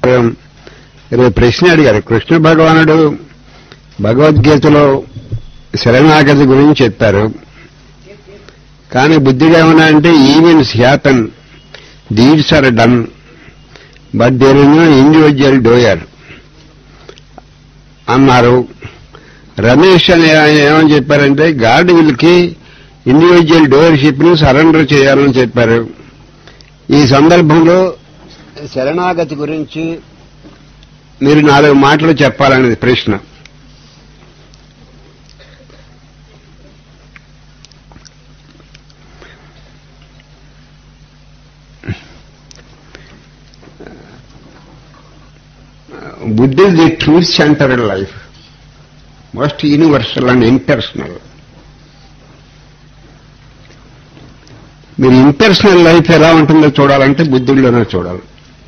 రేపు ప్రశ్న అడిగారు కృష్ణ భగవానుడు భగవద్గీతలో శరణాగతి గురించి చెప్పారు కానీ బుద్ధిగా ఏమన్నా అంటే events happen deeds are done but there is no individual doer అన్నారు రమేష్ అనే ఆయన ఏమని చెప్పారంటే గాడ్ విల్కి ఇండివిజువల్ డోయర్షిప్ ని సరెండర్ చేయాలని చెప్పారు ఈ సందర్భంలో శరణాగతి గురించి మీరు నాలుగు మాటలు చెప్పాలనేది ప్రశ్న Buddha is the truth centered life, most universal and impersonal. మీరు ఇంపర్సనల్ లైఫ్ ఎలా ఉంటుందో చూడాలంటే బుద్ధుల్లోనే చూడాలి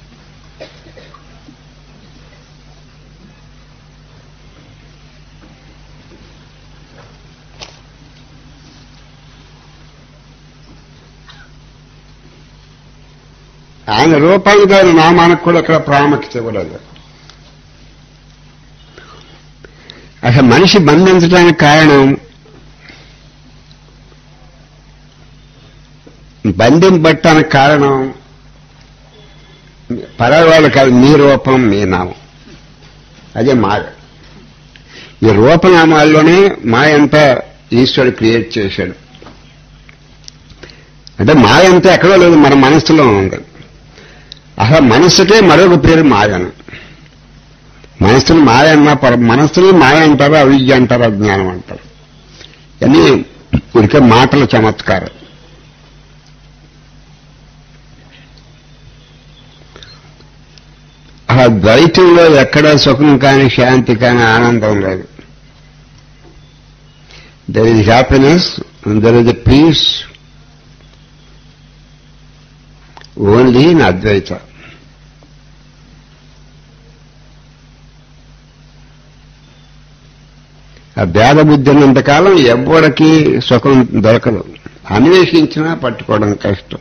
ఆయన రూపాలు గారి నామానికి కూడా అక్కడ ప్రాముఖ్యత ఇవ్వలేదు అసలు మనిషి బంధించడానికి కారణం బంధింపట్టడానికి కారణం పరవాళ్ళు కాదు మీ రూపం మీ నామం అదే మాయ ఈ రూపనామాల్లోనే మాయ అంతా ఈశ్వరుడు క్రియేట్ చేశాడు అంటే మాయ అంతా ఎక్కడో లేదు మన మనసులో ఉంది అసలు మనస్సుకే మరొక పేరు మాయను మనస్సును మాయ అన్నా పర మనస్సుని మాయ అంటారు అవిద్య అంటారు అజ్ఞానం అంటారు అని ఉరికే మాటల చమత్కారం ఆ ద్వైతంలో ఎక్కడ సుఖం కానీ శాంతి కానీ ఆనందం లేదు there is happiness there is peace only in Advaita ఆ భేద బుద్ధి ఉన్నంతకాలం ఎవ్వడికి సుఖం దొరకదు అన్వేషించినా పట్టుకోవడం కష్టం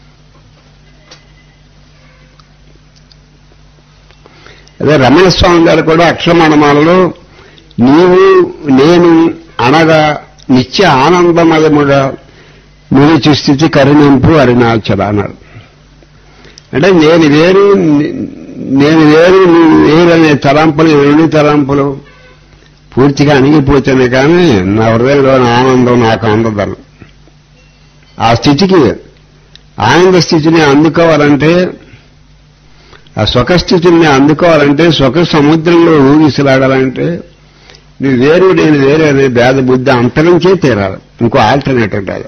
అదే రమణ స్వామి గారు కూడా అక్షరమాణమాలలో నీవు నేను అనగా నిత్య ఆనందమయముగా నిలిచి స్థితి కరుణింపు అరుణాచల అన్నాడు అంటే నేను వేరు నేను వేరు నువ్వు వేరు అనే తలంపులు ఈ రెండు తలంపులు పూర్తిగా అణిగిపోతేనే కానీ నా హృదయంలో ఆనందం నాకు అందదను ఆ స్థితికి ఆనంద స్థితిని అందుకోవాలంటే ఆ సుఖస్థితిని అందుకోవాలంటే సుఖ సముద్రంలో ఊగిసలాడాలంటే నువ్వు వేరు నేను వేరే అనే భేద బుద్ధి అంతరించే తీరాలి ఇంకో ఆల్టర్నేటివ్ లేదు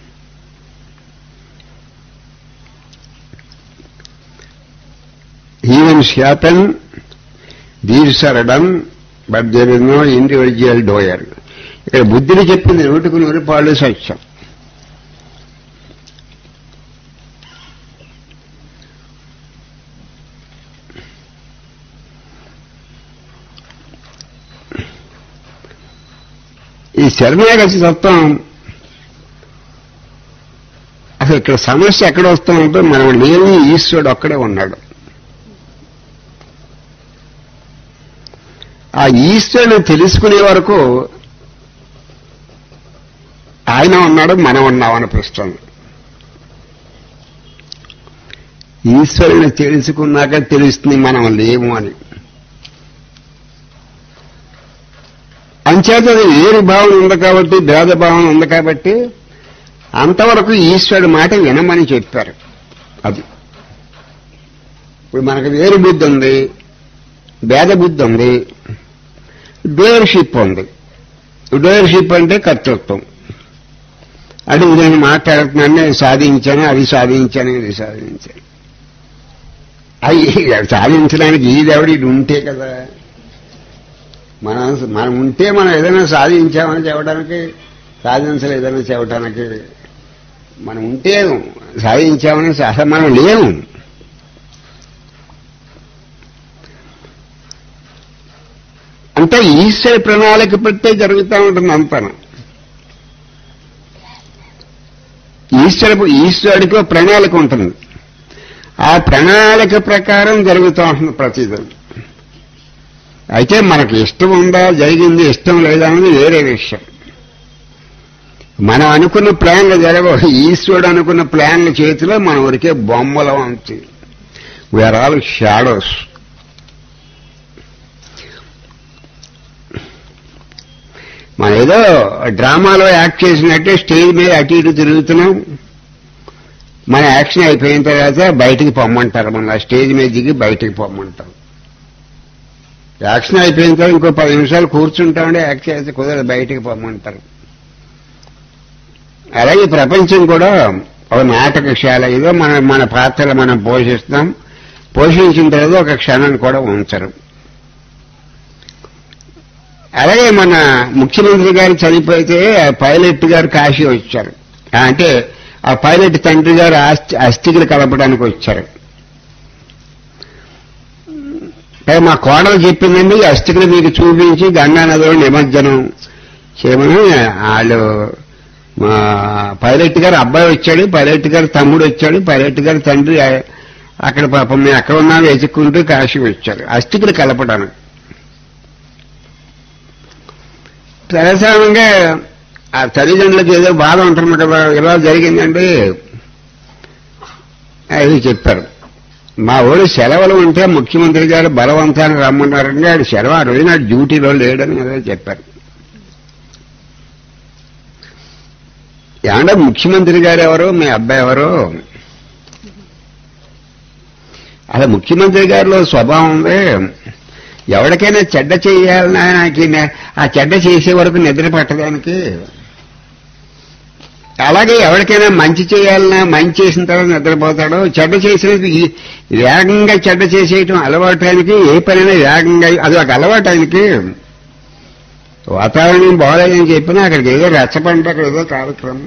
events happen deeds are done but there is no individual doer ఇక్కడ బుద్ధిని చెప్పింది నూటికి నూరు పాళ్ళు సత్యం ఈ శరణాగతి తత్వం అసలు ఇక్కడ సమస్య ఎక్కడ వస్తామంటే మనం లేని ఈశ్వరుడు ఒక్కడే ఉన్నాడు ఆ ఈశ్వరుని తెలుసుకునే వరకు ఆయన ఉన్నాడు మనం ఉన్నాం అనిపిస్తుంది ఈశ్వరుని తెలుసుకున్నాక తెలుస్తుంది మనం లేము అని అంచేత అది వేరు భావన ఉంది కాబట్టి భేద భావన ఉంది కాబట్టి అంతవరకు ఈశ్వరుడు మాట వినమని చెప్పారు అది ఇప్పుడు మనకు వేరు బుద్ధి ఉంది భేద బుద్ధి ఉంది డోయర్షిప్ ఉంది డోయర్షిప్ అంటే కర్తృత్వం అంటే నేను మాట్లాడుతున్నాను నేను సాధించాను అది సాధించాను ఇది సాధించాను అవి సాధించడానికి ఈదెవడి ఇది ఉంటే కదా మనం మనం ఉంటే మనం ఏదైనా సాధించామని చెప్పడానికి సాధించలేదని చెప్పడానికి మనం ఉంటే సాధించామని అసలు మనం లేము అంతా ఈశ్వర ప్రణాళిక పెట్టే జరుగుతూ ఉంటుంది అంతను ఈశ్వర ఈశ్వరుడికి ఒక ప్రణాళిక ఉంటుంది ఆ ప్రణాళిక ప్రకారం జరుగుతూ ఉంటుంది ప్రతిదీ అయితే మనకి ఇష్టం ఉందా జరిగింది ఇష్టం లేదా అనేది వేరే విషయం మనం అనుకున్న ప్లాన్లు జరగవు ఈశ్వరుడు అనుకున్న ప్లాన్ల చేతిలో మనం ఊరికే బొమ్మలం అంతే వీఆర్ ఆల్ షాడోస్ మనం ఏదో డ్రామాలో యాక్ట్ చేసినట్టే స్టేజ్ మీద అటు ఇటు తిరుగుతున్నాం మన యాక్షన్ అయిపోయిన తర్వాత బయటికి పొమ్మంటారు మన స్టేజ్ మీద దిగి బయటికి పొమ్మంటారు యాక్షన్ అయిపోయిన తర్వాత ఇంకో పది నిమిషాలు కూర్చుంటామంటే యాక్ట్ చేస్తే కుదరదు బయటికి పొమ్మంటారు అలాగే ఈ ప్రపంచం కూడా ఒక నాటకశాల ఏదో మన మన పాత్రలు మనం పోషిస్తాం పోషించిన తర్వాత ఒక క్షణం కూడా ఉంచరు అలాగే మన ముఖ్యమంత్రి గారు చనిపోతే ఆ పైలట్ గారు కాశీ వచ్చారు ఆ అంటే ఆ పైలట్ తండ్రి గారు ఆస్తి అస్థికులు కలపడానికి వచ్చారు అంటే మా కోడలు చెప్పిందండి ఈ అస్థికులు మీకు చూపించి గంగా నదిలో నిమజ్జనం చేయమని వాళ్ళు మా పైలట్ గారు అబ్బాయి వచ్చాడు పైలట్ గారు తమ్ముడు వచ్చాడు పైలట్ గారు తండ్రి ఆ- అక్కడ పాపం మేము ఎక్కడ ఉన్నా వెతుక్కుంటూ కాశీ వచ్చారు అస్థికులు కలపడానికి సరసానంగా ఆ తల్లిదండ్రులకు ఏదో బాధ ఉంటుంది కదా ఇలా జరిగిందంటే అది చెప్పారు మా ఊరు సెలవులు ఉంటే ముఖ్యమంత్రి గారు బలవంతాన్ని రమ్మన్నారంటే ఆడు సెలవు ఆ రోజు నాడు డ్యూటీలో లేడని ఏదో చెప్పారు ఏమంటే ముఖ్యమంత్రి గారు ఎవరు మీ అబ్బాయి ఎవరు అలా ముఖ్యమంత్రి గారిలో స్వభావం ఉంది ఎవరికైనా చెడ్డ చేయాలన్నా నాకు నే- ఆ చెడ్డ చేసే వరకు నిద్ర పట్టడానికి అలాగే ఎవరికైనా మంచి చేయాలన్నా మంచి చేసిన తర్వాత నిద్రపోతాడు చెడ్డ చేసినది ఈ- వేగంగా చెడ్డ చేసేయటం అలవాటు ఆయనకి ఏ పనైనా వేగంగా అది ఒక అలవాటు ఆయనకి వాతావరణం బాగాలేదని చెప్పినా అక్కడికి ఏదో రెచ్చబండి అక్కడ ఏదో కార్యక్రమం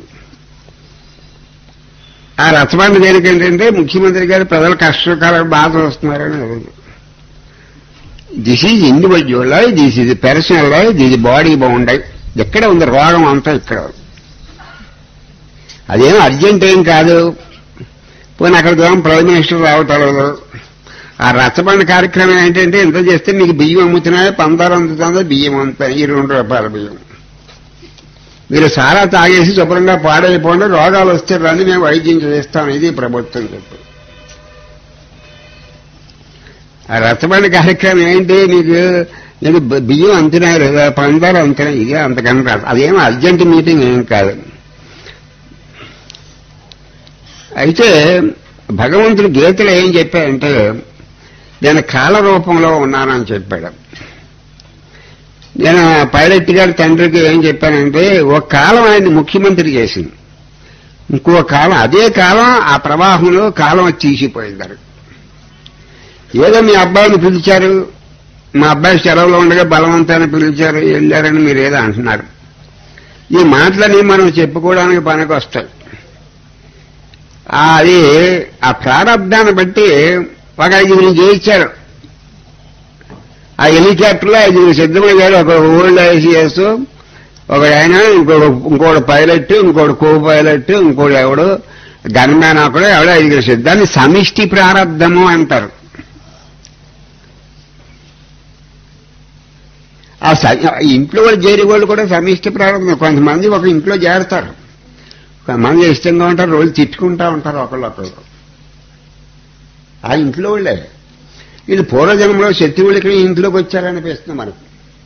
ఆ రచ్చబండ దేనికి ఏంటంటే ముఖ్యమంత్రి గారు ప్రజలు కష్టకాలం బాధ వస్తున్నారని అడుగుతుంది this is individual life this is personal life this body బాగుండాయి ఎక్కడ ఉంది రోగం అంతా ఇక్కడ అదేం అర్జెంట్ ఏం కాదు పోనీ అక్కడికి ఏమో ప్రైమ్ మినిస్టర్ రావటలేదు ఆ రచ్చబండ కార్యక్రమం ఏంటంటే ఇంత చేస్తే మీకు బియ్యం అమ్ముతున్నాయో పందారు అందుతుందో బియ్యం అమ్ముతాయి ఈ రెండు రూపాయల బియ్యం మీరు సారా తాగేసి శుభ్రంగా పాడైపోండి రోగాలు వస్తే రండి మేము వైద్యం చేస్తాం ఇది ప్రభుత్వం చెప్పు ఆ రచ్చబండ కార్యక్రమం ఏంటి మీకు నేను బ- బియ్యం అంతున్నారు లేదా పందాలు అంతున్నారు ఇదే అంతకన్నా రాదు అదేం అర్జెంట్ మీటింగ్ ఏం కాదు అయితే భగవంతుడు గీతలో ఏం చెప్పాడంటే నేను కాల రూపంలో ఉన్నానని చెప్పాడు నేను పైలట్ గారి తండ్రికి ఏం చెప్పానంటే ఒక కాలం ఆయన్ని ముఖ్యమంత్రి చేసింది ఇంకో కాలం అదే కాలం ఆ ప్రవాహంలో కాలం వచ్చి తీసిపోయిందారు ఏదో మీ అబ్బాయిని పిలిచారు మా అబ్బాయి సెలవులో ఉండగా బలవంతాన్ని పిలిచారు వెళ్ళారని మీరు ఏదో అంటున్నారు ఈ మాటలని మనం చెప్పుకోవడానికి పనికి వస్తాయి ఆ, అది ఆ ప్రారంధాన్ని బట్టి ఒక ఐదుగురు చేయించారు ఆ హెలికాప్టర్లో ఐదుగురు సిద్ధమయ్యారు ఒక ఓల్డ్ ఐసీఎస్ ఒక ఆయన ఇంకోటి ఇంకోటి పైలట్ ఇంకోటి కో పైలట్ ఇంకోటి ఎవడు గన్మ్యాన్ ఒకడు ఎవడో ఐదుగురు సిద్ధాన్ని సమిష్టి ప్రారంధము అంటారు ఆ స- ఆ ఇంట్లో వాళ్ళు చేరే వాళ్ళు కూడా సమిష్టి ప్రారంభం కొంతమంది ఒక ఇంట్లో చేరతారు కొంతమంది ఇష్టంగా ఉంటారు రోజు తిట్టుకుంటా ఉంటారు ఒకళ్ళొకళ్ళు ఆ ఇంట్లో వాళ్ళే ఇది పూర్వజన్మలో శత్రువులకి ఇంట్లోకి వచ్చారనిపిస్తుంది మనకు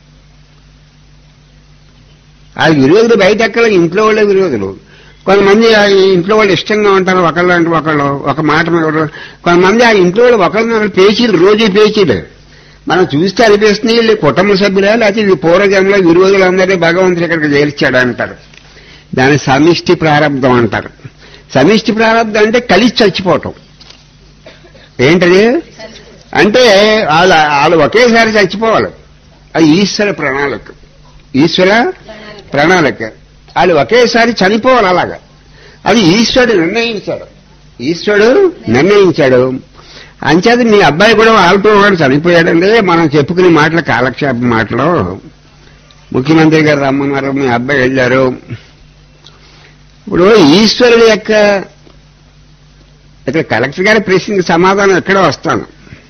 ఆ విరోధులు బయట ఎక్కడ ఇంట్లో వాళ్ళే విరోధులు కొంతమంది ఆ ఇంట్లో వాళ్ళు ఇష్టంగా ఉంటారు ఒకళ్ళు అంటే ఒకళ్ళు ఒక మాట మీద ఒకళ్ళు. కొంతమంది ఆ ఇంట్లో వాళ్ళు ఒకళ్ళని ఒకళ్ళు పేచీలు రోజు పేచీలు మనం చూస్తే అనిపిస్తుంది వీళ్ళు కుటుంబ సభ్యులా లేకపోతే ఇది పూర్వజన్మలో విరోధులందరినీ భగవంతుడు ఇక్కడికి చేర్చాడు అంటారు దాని సమిష్టి ప్రారంధం అంటారు సమిష్టి ప్రారంధం అంటే కలిసి చచ్చిపోవటం ఏంటది అంటే వాళ్ళ వాళ్ళు ఒకేసారి చచ్చిపోవాలి అది ఈశ్వర ప్రణాళిక ఈశ్వర ప్రణాళిక వాళ్ళు ఒకేసారి చనిపోవాలి అలాగా అది ఈశ్వరుడు నిర్ణయించాడు ఈశ్వరుడు నిర్ణయించాడు అంచేది మీ అబ్బాయి కూడా వాళ్ళతో వాడు చనిపోయాడండి మనం చెప్పుకునే మాటలు కాలక్షేప మాటలు ముఖ్యమంత్రి గారు రమ్మన్నారు మీ అబ్బాయి వెళ్ళారు ఇప్పుడు ఈశ్వరుడు యొక్క ఇక్కడ కలెక్టర్ గారి ప్రశ్నకి సమాధానం ఎక్కడో వస్తాను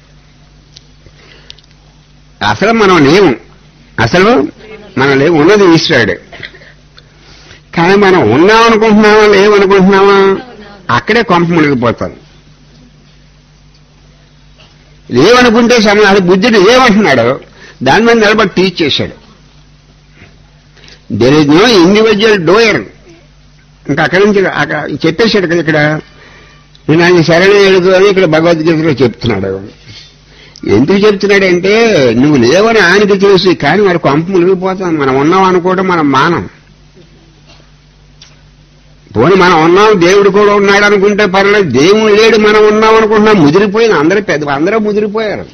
అసలు మనం లేము అసలు మనం లేవు ఉన్నది ఈశ్వరుడే కానీ మనం ఉన్నాం అనుకుంటున్నామా లేవనుకుంటున్నామా అక్కడే కొంప మునిగిపోతాం లేవనుకుంటే సమయం అది బుద్ధుడు ఏమంటున్నాడు దాని మీద నిలబడి టీచ్ చేశాడు there is no individual doer ఇంకా అక్కడి నుంచి అక్కడ చెప్పేశాడు కదా ఇక్కడ నేను ఆయన శరణ ఎడుగు అని ఇక్కడ భగవద్గీతలో చెప్తున్నాడు ఎందుకు చెప్తున్నాడంటే నువ్వు లేవని ఆయనకి తెలుసు కానీ మరి కొంప మునిగిపోతాం మనం ఉన్నాం అనుకోవడం మనం మానం పోనీ మనం ఉన్నాం దేవుడు కూడా ఉన్నాడు అనుకుంటే పర్లేదు దేవుడు లేడు మనం ఉన్నాం అనుకుంటున్నాం ముదిరిపోయిన అందరూ పెద్ద అందరూ ముదిరిపోయారు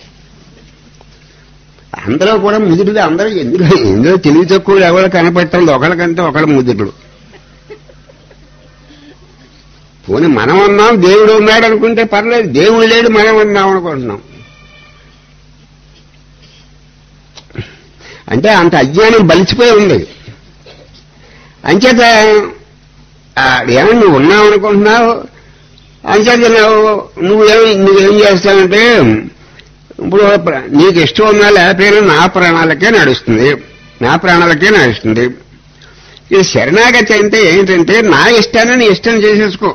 అందరూ కూడా ముదురుడు అందరూ ఎందుకు ఎందులో తెలివి తక్కువ ఎవరు కనపెట్టలేదు ఒకరికంటే ఒకరు ముదురుడు పోనీ మనం ఉన్నాం దేవుడు ఉన్నాడు అనుకుంటే పర్లేదు దేవుడు లేడు మనం ఉన్నాం అనుకుంటున్నాం అంటే అంత అజ్ఞానం బలిచిపోయి ఉంది అంచేత ఏమన్నా నువ్వు ఉన్నావు అనుకుంటున్నావు అంచేత నువ్వు నువ్వేం నువ్వేం చేస్తావంటే ఇప్పుడు ప్ర- నీకు ఇష్టం ఉన్నా లేకపోయినా నా ప్రాణాలకే నడుస్తుంది నా ప్రాణాలకే నడుస్తుంది ఇది శరణాగతి అంటే ఏంటంటే నా ఇష్టాన్ని నీ ఇష్టం చేసేసుకో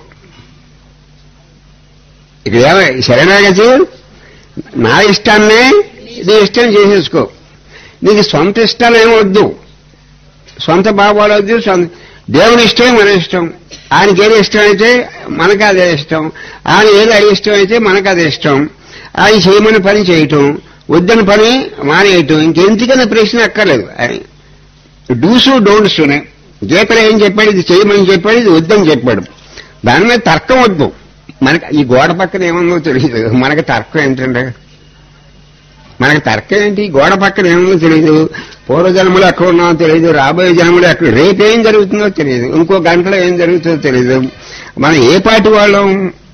ఇక్కడ ఏమ శరణాగతి నా ఇష్టాన్నే నీ ఇష్టం చేసేసుకో నీకు సొంత ఇష్టాలు ఏమొద్దు సొంత భావాలు వద్దు సొంత దేవుని ఇష్టం మన ఇష్టం ఆయనకి ఏది ఇష్టం అయితే మనకు అదే ఇష్టం ఆయన ఏది అయిష్టం అయితే మనకు అదే ఇష్టం ఆయన చేయమని పని చేయటం వద్దని పని మానేయటం ఇంకెందుకని ప్రశ్న అక్కర్లేదు డూసు డోంట్స్నే గీతలో ఏం చెప్పాడు ఇది చేయమని చెప్పాడు ఇది వద్దని చెప్పాడు దాని మీద తర్కం వద్దు మనకి ఈ గోడ పక్కన ఏముందో తెలియదు మనకి తర్కం ఏంటంటే మనకి తర్కం ఏంటి ఈ గోడ పక్కన ఏముందో తెలియదు పూర్వజన్మలో ఎక్కడ ఉన్నామో తెలియదు రాబోయే జన్మలో ఎక్కడ రేపు ఏం జరుగుతుందో తెలియదు ఇంకో గంటలో ఏం జరుగుతుందో తెలియదు మనం ఏ పార్టీ వాళ్ళం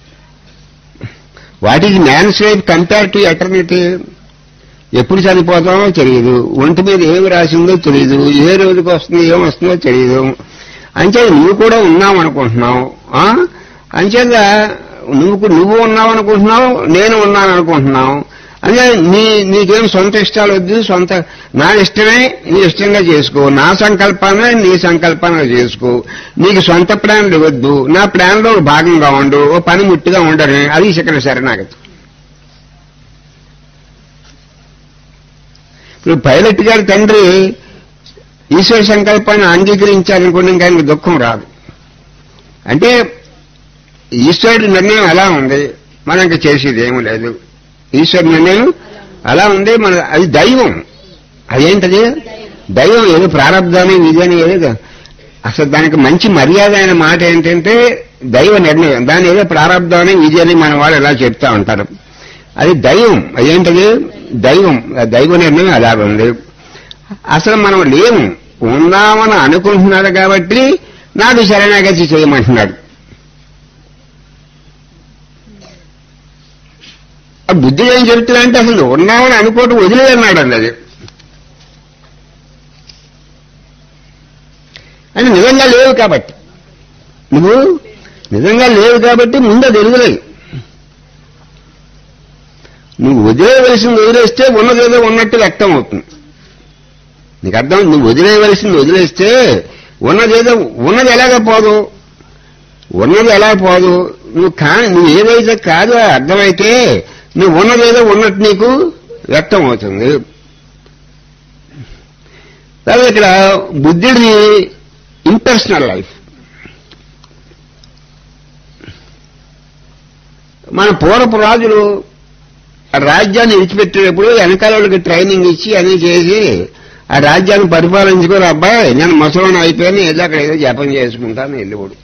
what is man's life compare to eternity ఎప్పుడు చనిపోతామో తెలియదు ఒంటి మీద ఏమి రాసిందో తెలియదు ఏ రోజుకి వస్తుందో ఏం వస్తుందో తెలియదు అంచేత నువ్వు కూడా ఉన్నావు అనుకుంటున్నావు ఆ? అంచేత నువ్వు నువ్వు ఉన్నావు అనుకుంటున్నావు నేను ఉన్నాను అనుకుంటున్నావు అంటే నీ నీకేం సొంత ఇష్టాలు వద్దు సొంత నా ఇష్టమే నీ ఇష్టంగా చేసుకో నా సంకల్పాన్ని నీ సంకల్పాన్ని చేసుకో నీకు సొంత ప్లాన్లు వద్దు నా ప్లాన్లో భాగంగా ఉండు ఓ పని ముట్టిగా ఉండరు అది ఇక్కడ శరణాగతి ఇప్పుడు పైలట్ గారి తండ్రి ఈశ్వర సంకల్పాన్ని అంగీకరించాలనుకున్న ఇంకా ఆయనకు దుఃఖం రాదు అంటే ఈశ్వరుడి నిర్ణయం ఎలా ఉంది మనం ఇంకా చేసేది ఏమీ లేదు ఈశ్వరుడి నిర్ణయం అలా ఉంది మన అది దైవం అదేంటది దైవం ఏదో ప్రారంధాన్ని విధని ఏదో అసలు దానికి మంచి మర్యాద అయిన మాట ఏంటంటే దైవ నిర్ణయం దాని ఏదో ప్రారంధాన్ని విధి అని మన వాళ్ళు ఎలా చెప్తా ఉంటారు అది దైవం అదేంటది దైవం ఆ దైవ నిర్ణయం అలా ఉంది అసలు మనం లేము ఉన్నామని అనుకుంటున్నాడు కాబట్టి నాకు శరణాగతి చేయమంటున్నాడు ఆ బుద్ధి ఏం చెబుతున్నాడంటే అసలు ఉన్నామని అనుకోవటం వదిలేదన్నాడు అన్నది అని నిజంగా లేవు కాబట్టి నువ్వు నిజంగా లేవు కాబట్టి ముందు అది ఎరుగులేదు నువ్వు వదిలేయవలసింది వదిలేస్తే ఉన్నదేదో ఉన్నట్టు వ్యక్తం అవుతుంది నీకు అర్థం నువ్వు వదిలేయవలసింది వదిలేస్తే ఉన్నదేదో ఉన్నది ఎలాగ పోదు ఉన్నది ఎలా పోదు నువ్వు కాని నువ్వు ఏదైతే కాదో అర్థమైతే నువ్వు ఉన్నదేదో ఉన్నట్టు నీకు వ్యక్తం అవుతుంది తర్వాత ఇక్కడ బుద్ధుడిది ఇంపర్సనల్ లైఫ్ మన పూర్వపు రాజులు ఆ రాజ్యాన్ని విడిచిపెట్టేటప్పుడు వెనకాల వాళ్ళకి ట్రైనింగ్ ఇచ్చి అన్ని చేసి ఆ రాజ్యాన్ని పరిపాలించుకొని అబ్బాయి నేను ముసలోని అయిపోయాను ఏదో అక్కడ ఏదో జపం చేసుకుంటాను వెళ్ళిపోడు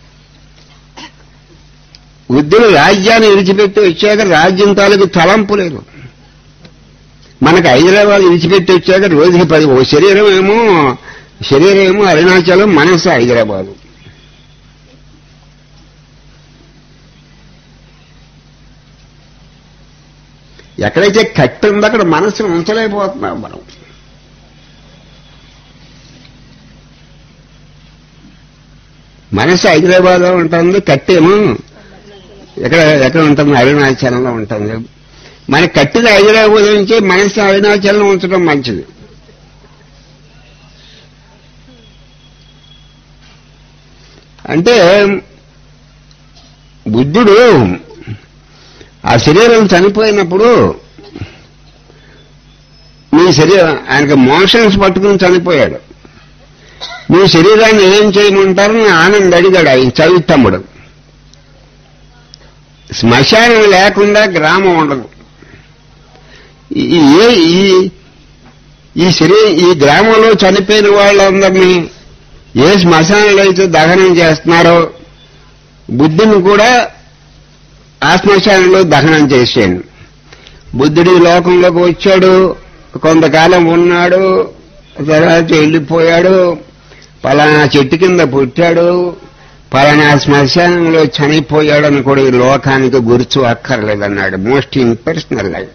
వృద్ధులు రాజ్యాన్ని విడిచిపెట్టి వచ్చాక రాజ్యం తాలూకు తలంపు లేదు మనకు హైదరాబాద్ విడిచిపెట్టి వచ్చాక రోజుకి పది ఓ శరీరం ఏమో శరీరం ఏమో అరుణాచలం మనసు హైదరాబాదు ఎక్కడైతే కట్టి ఉందో అక్కడ మనసును ఉంచలేకపోతున్నాం మనం మనసు హైదరాబాద్ లో ఉంటుంది కట్టేమో ఎక్కడ ఎక్కడ ఉంటుంది అరుణాచలంలో ఉంటుంది మన కట్టిన హైదరాబాద్ నుంచి మనసు అరుణాచలం ఉంచడం మంచిది అంటే బుద్ధుడు ఆ శరీరం చనిపోయినప్పుడు మీ శరీరం ఆయనకి మోషన్స్ పట్టుకుని చనిపోయాడు మీ శరీరాన్ని ఏం చేయమంటారు ఆనంద్ అడిగాడు ఆయన చవితమ్ముడు శ్మశానం లేకుండా గ్రామం ఉండదు ఈ ఏ- ఈ ఈ శరీ ఈ గ్రామంలో చనిపోయిన వాళ్ళందరినీ ఏ శ్మశానంలో అయితే దహనం చేస్తున్నారో బుద్ధుని కూడా ఆ శ్మశానంలో దహనం చేశాను బుద్ధుడు ఈ లోకంలోకి వచ్చాడు కొంతకాలం ఉన్నాడు తర్వాత వెళ్ళిపోయాడు పలానా చెట్టు కింద పుట్టాడు పలానా శ్మశానంలో చనిపోయాడని కూడా ఈ లోకానికి గుర్తు అక్కర్లేదన్నాడు మోస్ట్ ఇంపర్సనల్ లైఫ్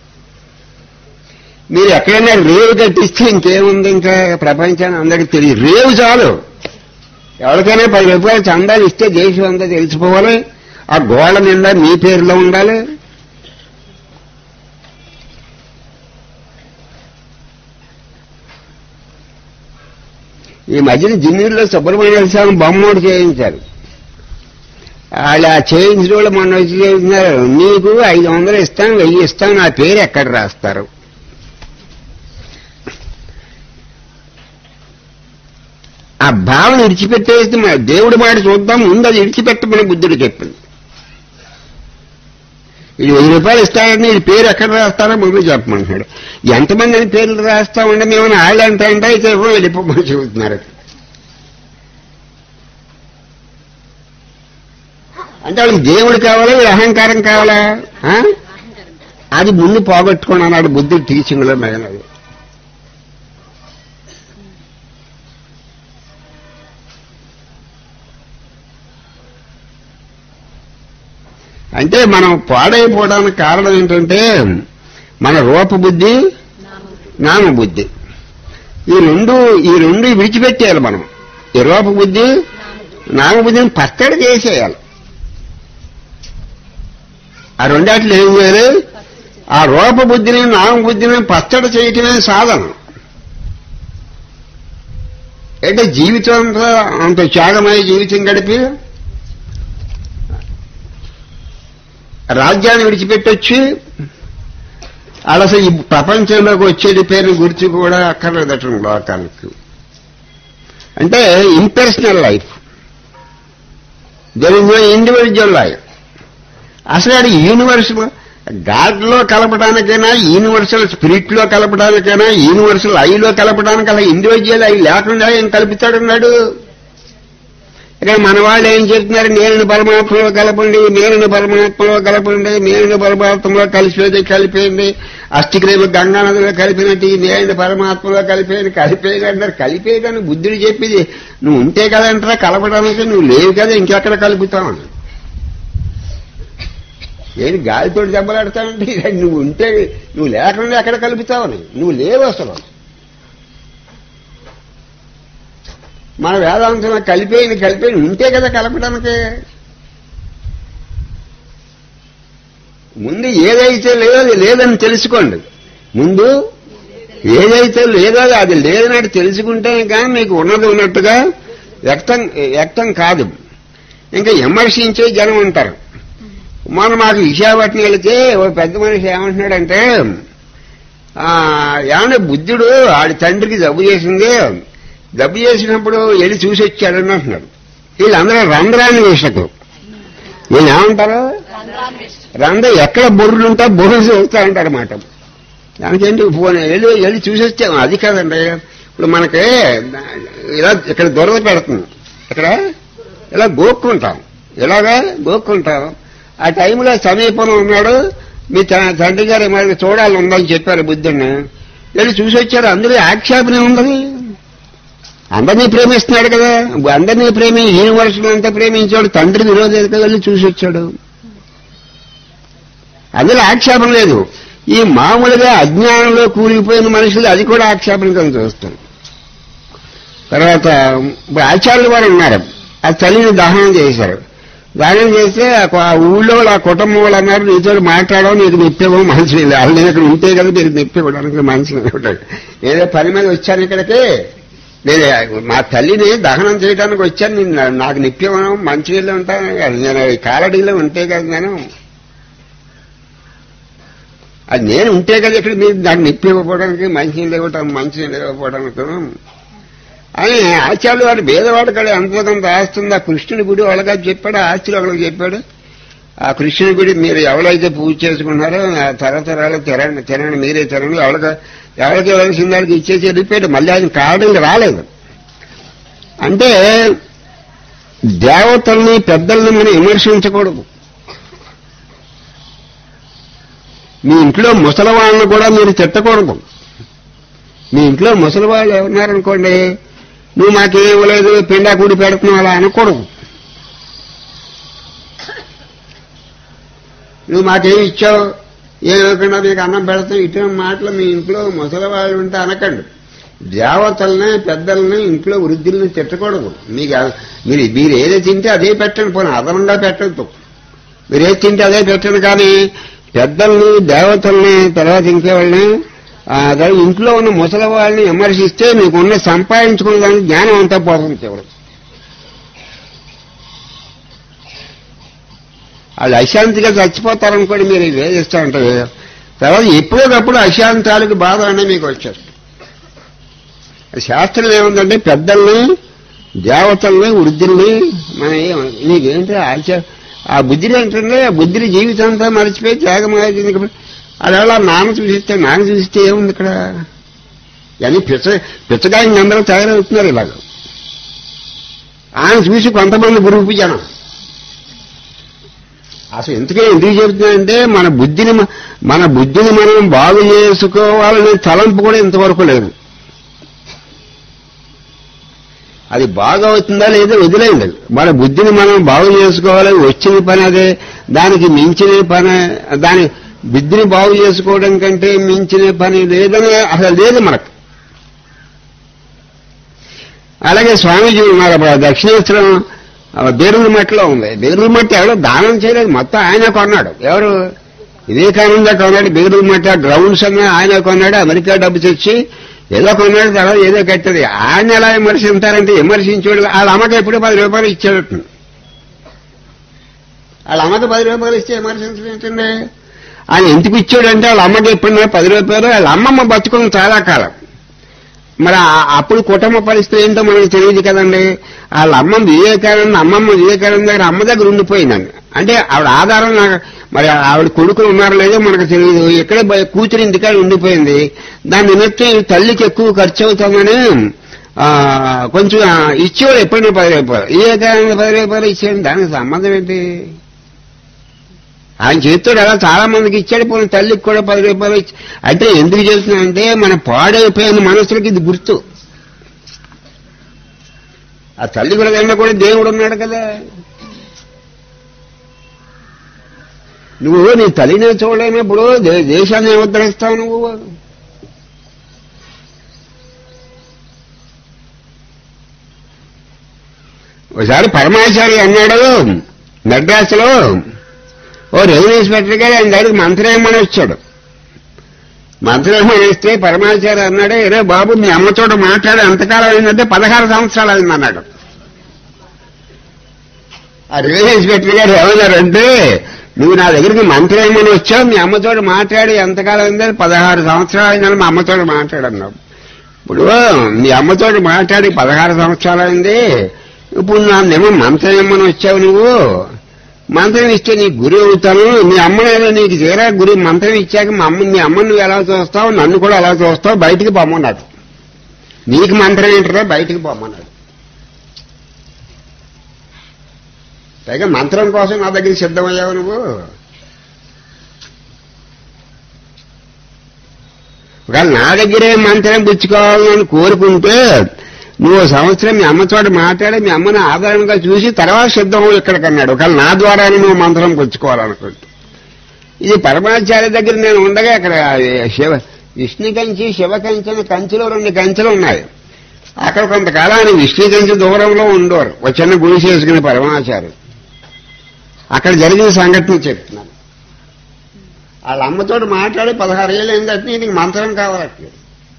మీరు ఎక్కడైనా రేవు కట్టిస్తే ఇంకేముంది ఇంకా ప్రపంచాన్ని అందరికీ తెలియదు రేవు చాలు ఎవరికైనా పది రూపాయలు చందాలు ఇస్తే దేశం అంతా తెలిసిపోవాలి ఆ గోడ నిండా మీ పేరులో ఉండాలి ఈ మధ్యన జిన్నూరులో సుబ్రహ్మణ్య స్వామి బొమ్మోడు చేయించారు వాళ్ళు ఆ చేయించిన వాళ్ళు మొన్న వచ్చి చేస్తున్నారు నీకు ఐదు వందలు ఇస్తాను వెయ్యి ఇస్తాను నా పేరు ఎక్కడ రాస్తారు ఆ భావన విడిచిపెట్టేస్తే మన దేవుడి మాట చూద్దాం ముందు అది విడిచిపెట్టమని బుద్ధుడు చెప్పింది ఇది వెయ్యి రూపాయలు ఇస్తారని ఈ పేరు ఎక్కడ రాస్తారో ముందు చెప్పమంటున్నాడు ఎంతమంది అని పేర్లు రాస్తామంటే మేము వాళ్ళు ఎంత అంటే అయితే వెళ్ళిపోమని చెబుతున్నారు అంటే వాళ్ళకి దేవుడు కావాలా వీళ్ళ అహంకారం కావాలా ఆ? అది ముందు పోగొట్టుకోండి అన్నాడు బుద్ధుడు టీచింగ్ లో మిగిలినది అంటే మనం పాడైపోవడానికి కారణం ఏంటంటే మన రూపబుద్ధి నామబుద్ధి ఈ రెండు ఈ రెండు విడిచిపెట్టేయాలి మనం ఈ రూపబుద్ధి నామబుద్ధిని పత్తడి చేసేయాలి ఆ రెండాట్లు ఏం చేయాలి ఆ రూపబుద్ధిని నామబుద్ధిని పచ్చడి చేయటమే సాధన అంటే జీవితం అంతా అంత త్యాగమై జీవితం గడిపి రాజ్యాన్ని విడిచిపెట్టొచ్చి అలా అసలు ఈ ప్రపంచంలోకి వచ్చేది పేరుని గురించి కూడా అక్కర్లేదట లోకానికి అంటే impersonal life there is no individual life అసలు అది యూనివర్సల్ గాడ్ లో కలపడానికైనా యూనివర్సల్ స్పిరిట్ లో కలపడానికైనా యూనివర్సల్ ఐలో కలపడానికి అలా ఇండివిజువల్ ఐ లేకుండా ఏం కలుపుతాడన్నాడు ఇక్కడ మన వాళ్ళు ఏం చెప్తున్నారు నేను పరమాత్మలో కలపండి నేను పరమాత్మలో కలపండి నేను పరమాత్మలో కలిపేది కలిపేయండి అష్టిక్రేమ గంగా నదిలో కలిపినట్టు ఈ నేను పరమాత్మలో కలిపేది కలిపేది అంటారు కలిపేదని బుద్ధుడు చెప్పింది నువ్వు ఉంటే కదా అంటారా కలపడానికి నువ్వు లేవు కదా ఇంకెక్కడ కలుపుతావు అని ఏంటి గాలితో దెబ్బలాడతానంటే ఇక నువ్వు ఉంటే నువ్వు లేకుండా ఎక్కడ కలుపుతావని నువ్వు లేవు అసలు మన వేదాంతం కలిపేయని కలిపేయని ఉంటే కదా కలపడానికి ముందు ఏదైతే లేదో అది లేదని తెలుసుకోండి ముందు ఏదైతే లేదో అది లేదన్నట్టు తెలుసుకుంటేనే కానీ మీకు ఉన్నది ఉన్నట్టుగా వ్యక్తం వ్యక్తం కాదు ఇంకా విమర్శించే జనం ఉంటారు మొన్న మాకు విశాఖపట్నం వెళితే ఓ పెద్ద మనిషి ఏమంటున్నాడంటే ఆ, ఏమన్నా బుద్ధుడు ఆడి తండ్రికి జబ్బు చేసింది జబ్బు చేసినప్పుడు వెళ్ళి చూసి వచ్చాడని అంటున్నాడు వీళ్ళందరూ రంధ్రాన్ని వేసకు వీళ్ళు ఏమంటారు రంధ్ర ఎక్కడ బొర్రులు ఉంటా బొర్రులు చూస్తా ఉంటారు అన్నమాట దానికేంటి పోనీ వెళ్ళి వెళ్ళి చూసి వచ్చాము అది కాదండి ఇప్పుడు మనకి ఇలా ఇక్కడ దొరద పెడుతుంది ఇక్కడ ఇలా గోక్కుంటాం ఇలాగా గోక్కుంటాం ఆ టైంలో సమీపంలో ఉన్నాడు మీ త- తండ్రి గారు మరి చూడాలి ఉందని చెప్పారు బుద్ధుడిని వెళ్ళి చూసి వచ్చారు అందులో ఆక్షేపణ ఉండదు అందరినీ ప్రేమిస్తున్నాడు కదా అందరినీ ప్రేమి యూనివర్సిటీ అంతా ప్రేమించాడు తండ్రి విరోధి కదా వెళ్ళి చూసి వచ్చాడు అందులో ఆక్షేపం లేదు ఈ మామూలుగా అజ్ఞానంలో కూలిపోయిన మనుషులు అది కూడా ఆక్షేపణ కింద చూస్తారు తర్వాత ఇప్పుడు ఆచార్యులు వారు ఉన్నారు ఆ తల్లిని దహనం చేశారు దానం చేస్తే ఆ కు- ఆ ఊళ్ళో వాళ్ళు, ఆ కుటుంబం వాళ్ళు అన్నారు నీతో మాట్లాడడం నీకు నొప్పేమో మనిషి లేదు వాళ్ళు నేను ఇక్కడ ఉంటే కదా మీరు నొప్పి ఇవ్వడానికి మనిషి ఉంటాడు ఏదో పని మీద వచ్చాను ఇక్కడికి నేను మా తల్లిని దహనం చేయడానికి వచ్చాను నేను నా- నాకు నిత్యం మంచి నీళ్ళు ఉంటాను కదా. నేను ఈ కాలడీలో ఉంటే కదా నేను అది నేను ఉంటే కదా ఇక్కడ మీరు నాకు నిప్పి ఇవ్వకపోవడానికి మంచి నీళ్ళు ఇవ్వటం మంచి నీళ్ళు ఇవ్వకపోవడానికి అని ఆచార్యులు వాడు భేదవాడు కదా ఎంతో కొంత ఆస్తుంది ఆ కృష్ణుని గుడి వాళ్ళగా చెప్పాడు ఆ ఆస్తులు వాళ్ళకి చెప్పాడు ఆ కృష్ణుని గుడి మీరు ఎవరైతే పూజ చేసుకున్నారో ఆ తరతరాలు తిరండి తినండి మీరే తినండి ఎవరికి ఎవరికి ఇవ్వాల్సిన దానికి ఇచ్చేసి వెళ్ళిపోయాడు మళ్ళీ ఆయన కారణంగా రాలేదు అంటే దేవతల్ని పెద్దల్ని మనం విమర్శించకూడదు మీ ఇంట్లో ముసలి వాళ్ళని కూడా మీరు తిట్టకూడదు మీ ఇంట్లో ముసలి వాళ్ళు ఎవరున్నారనుకోండి నువ్వు మాకేం ఇవ్వలేదు పిండా కూడి పెడుతున్నావు అలా అనకూడదు నువ్వు మాకేం ఇచ్చావు ఏం ఇవ్వకుండా నీకు అన్నం పెడతాం ఇటు మాటలు మీ ఇంట్లో ముసలి వాళ్ళు ఉంటే అనకండి దేవతల్ని పెద్దల్ని ఇంట్లో వృద్ధుల్ని తిట్టకూడదు మీకు ఆ- మీరు మీరు ఏది తింటే అదే పెట్టండి పోనీ అదనంగా పెట్టద్దు మీరు ఏది తింటే అదే పెట్టండి కానీ పెద్దల్ని దేవతల్ని తర్వాత ఇంకేవాళ్ళని ఆ, అదే ఇంట్లో ఉన్న ముసలి వాళ్ళని విమర్శిస్తే మీకున్న సంపాదించుకున్న దానికి జ్ఞానం అంతా పోతుంది చివరికి వాళ్ళు అశాంతిగా చచ్చిపోతారనుకోండి మీరు వేధిస్తూ ఉంటారు తర్వాత ఎప్పుడోకప్పుడు అశాంతాలకు బాధ అనేది మీకు వచ్చారు శాస్త్రం ఏముందంటే పెద్దల్ని దేవతల్ని వృద్ధుల్ని మన ఏం- నీకేంటి ఆచార ఆ బుద్ధిని ఏంటంటే ఆ బుద్ధిని జీవితం అంతా మర్చిపోయి త్యాగం అది అలా నాన్న చూసిస్తే నాన్న చూసిస్తే ఏముంది ఇక్కడ అని పిచ్చ పిచ్చగాయని అందరూ తయారవుతున్నారు ఇలాగ ఆయన చూసి కొంతమంది గ్రూపు జనం అసలు ఎందుకే ఎందుకు చెబుతున్నానంటే మన బుద్ధిని మ- మన బుద్ధిని మనం బాగు చేసుకోవాలనే తలంపు కూడా ఇంతవరకు లేదు అది బాగా అవుతుందా లేదా వదిలేయండి మన బుద్ధిని మనం బాగు చేసుకోవాలి వచ్చిన పని అదే దానికి మించిన పని దాని బుద్ధిని బాగు చేసుకోవడం కంటే మించిన పని లేదని అసలు లేదు మనకు అలాగే స్వామీజీ ఉన్నారు అప్పుడు ఆ దక్షిణేశ్వరం ఆ బేరుల మట్టిలో ఉంది బేరుల మట్టి ఎవరో దానం చేయలేదు మొత్తం ఆయన కొన్నాడు ఎవరు వివేకానంద కొన్నాడు బేరుల మట్టి ఆ గ్రౌండ్స్ అన్న ఆయన కొన్నాడు అమెరికా డబ్బు తెచ్చి ఏదో కొన్నాడు తర్వాత ఏదో కట్టది ఆయన ఎలా విమర్శించారంటే విమర్శించేవాడు వాళ్ళ అమ్మకి ఎప్పుడు పది రూపాయలు ఇచ్చాడు వాళ్ళ అమ్మకి పది రూపాయలు ఇస్తే విమర్శించడం ఏంటండి ఆయన ఎందుకు ఇచ్చాడంటే వాళ్ళ అమ్మకి ఎప్పుడైనా పది రూపాయలు వాళ్ళ అమ్మమ్మ బతుకుని చాలా కాలం మరి ఆ- అప్పుడు కుటుంబ పరిస్థితి ఏంటో మనకు తెలియదు కదండి వాళ్ళ అమ్మ వివేకానంద అమ్మమ్మ వివేకానంద దగ్గర అమ్మ దగ్గర ఉండిపోయిందండి అంటే ఆవిడ ఆధారం నాకు మరి ఆవిడ కొడుకులు ఉన్నారో లేదో మనకు తెలియదు ఇక్కడే బయ- కూతురు ఇంటికాడ ఉండిపోయింది దాని నిమిత్తం ఈ తల్లికి ఎక్కువ ఖర్చు అవుతుందని ఆ, కొంచెం ఆ, ఇచ్చేవాడు ఎప్పుడైనా పది రూపాయలు వివేకానంద పది రూపాయలు ఇచ్చేయండి దానికి సంబంధం ఏంటి ఆయన చేస్తాడు అలా చాలా మందికి ఇచ్చాడు పోనీ తల్లికి కూడా పది రూపాయలు ఇచ్చి అంటే ఎందుకు చేస్తున్నానంటే మన పాడైపోయిన మనసులకి ఇది గుర్తు ఆ తల్లి కూడా కన్నా కూడా దేవుడు ఉన్నాడు కదా నువ్వు నీ తల్లిని చూడలేనప్పుడు దే- దేశాన్ని ఏముద్ధరిస్తావు నువ్వు ఒకసారి పరమాచారి అన్నాడు మెడ్రాసులో ఓ రెవెన్యూ ఇన్స్పెక్టర్ గారు ఆయన దగ్గరికి మంత్రేమని వచ్చాడు మంత్రేమని ఇస్తే పరమాచారి అన్నాడు ఏరే బాబు మీ అమ్మ చోట మాట్లాడే ఎంతకాలం అయిందంటే పదహారు సంవత్సరాలు అయింది అన్నాడు ఆ రెవెన్యూ ఇన్స్పెక్టర్ గారు ఏమన్నారంటే నువ్వు నా దగ్గరికి మంత్రేమని వచ్చావు మీ అమ్మతోటి మాట్లాడి ఎంతకాలం అయిందని పదహారు సంవత్సరాలు అయిందని మా అమ్మతోటి మాట్లాడన్నావు ఇప్పుడు మీ అమ్మతోటి మాట్లాడి పదహారు సంవత్సరాలు అయింది ఇప్పుడు నన్నేమో మంత్రం ఇమ్మని వచ్చావు నువ్వు మంత్రం ఇస్తే నీకు గురి అవుతాను మీ అమ్మనేదో నీకు తీరా గురి మంత్రం ఇచ్చాక మా అమ్మ మీ అమ్మని నువ్వు ఎలా చూస్తావు నన్ను కూడా ఎలా చూస్తావు బయటికి పొమ్మన్నాడు నీకు మంత్రం ఏంటరా బయటికి పొమ్మన్నాడు పైగా మంత్రం కోసం నా దగ్గర సిద్ధమయ్యావు నువ్వు ఒకవేళ నా దగ్గరే మంత్రం పుచ్చుకోవాలని కోరుకుంటే నువ్వు ఓ సంవత్సరం మీ అమ్మ చోట మాట్లాడి మీ అమ్మని ఆధారంగా చూసి తర్వాత సిద్ధం ఇక్కడికి అన్నాడు ఒకవేళ నా ద్వారానే నువ్వు మంత్రం పుచ్చుకోవాలనుకుంటా ఇది పరమాచార్య దగ్గర నేను ఉండగా అక్కడ శివ విష్ణు కంచి శివ కంచి అని కంచిలో రెండు కంచెలు ఉన్నాయి అక్కడ కొంతకాలాన్ని విష్ణు కంచి దూరంలో ఉండేవారు ఒక చిన్న గుడి చేసుకుని పరమాచార్య అక్కడ జరిగిన సంఘటన చెప్తున్నాను వాళ్ళ అమ్మతో మాట్లాడి పదహారు ఏళ్ళు ఏంటంటే నీకు మంత్రం కావాలట్లేదు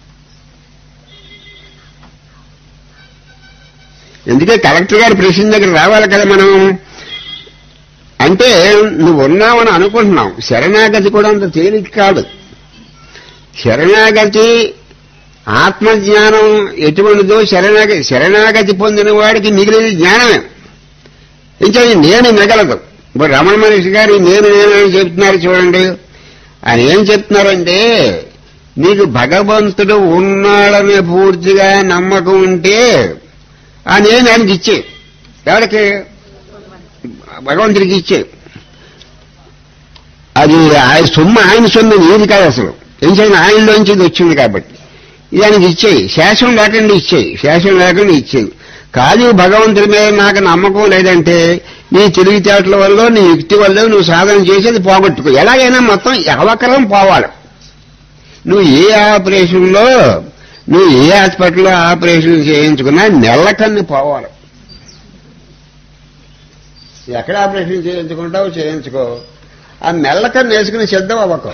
ఎందుకే కలెక్టర్ గారి ప్రశ్న దగ్గర రావాలి కదా మనం అంటే నువ్వు ఉన్నావని అనుకుంటున్నావు శరణాగతి కూడా అంత తేలిక కాదు శరణాగతి ఆత్మజ్ఞానం ఎటువంటిదో శరణాగతి శరణాగతి పొందిన వాడికి మిగిలిన జ్ఞానమే ఇంకా ఈ నేను మిగలదు ఇప్పుడు రమణ మహర్షి గారు ఈ నేను నేను అని చెప్తున్నారు చూడండి ఆయన ఏం చెప్తున్నారంటే నీకు భగవంతుడు ఉన్నాడనే పూర్తిగా నమ్మకం ఉంటే ఆ నేను ఆయనకి ఇచ్చే ఎవరికి భగవంతుడికి ఇచ్చే అది ఆయన సొమ్ము ఆయన సొమ్ము నీది కాదు అసలు ఏం చేయాలి ఆయనలోంచి ఇది వచ్చింది కాబట్టి ఇది ఆయనకి ఇచ్చేయి శేషం లేకుండా ఇచ్చేయి శేషం లేకుండా ఇచ్చేయి కాదు భగవంతుడి మీద నాకు నమ్మకం లేదంటే నీ తెలివితేటల వల్ల నీ యుక్తి వల్ల నువ్వు సాధన చేసేది పోగొట్టుకో ఎలాగైనా మొత్తం అవకరం పోవాలి నువ్వు ఏ ఆపరేషన్లో నువ్వు ఏ హాస్పిటల్లో ఆపరేషన్ చేయించుకున్నా నెలకన్ని పోవాలి ఎక్కడ ఆపరేషన్ చేయించుకుంటావు చేయించుకో ఆ నెలకన్ను వేసుకుని సిద్ధం అవ్వకం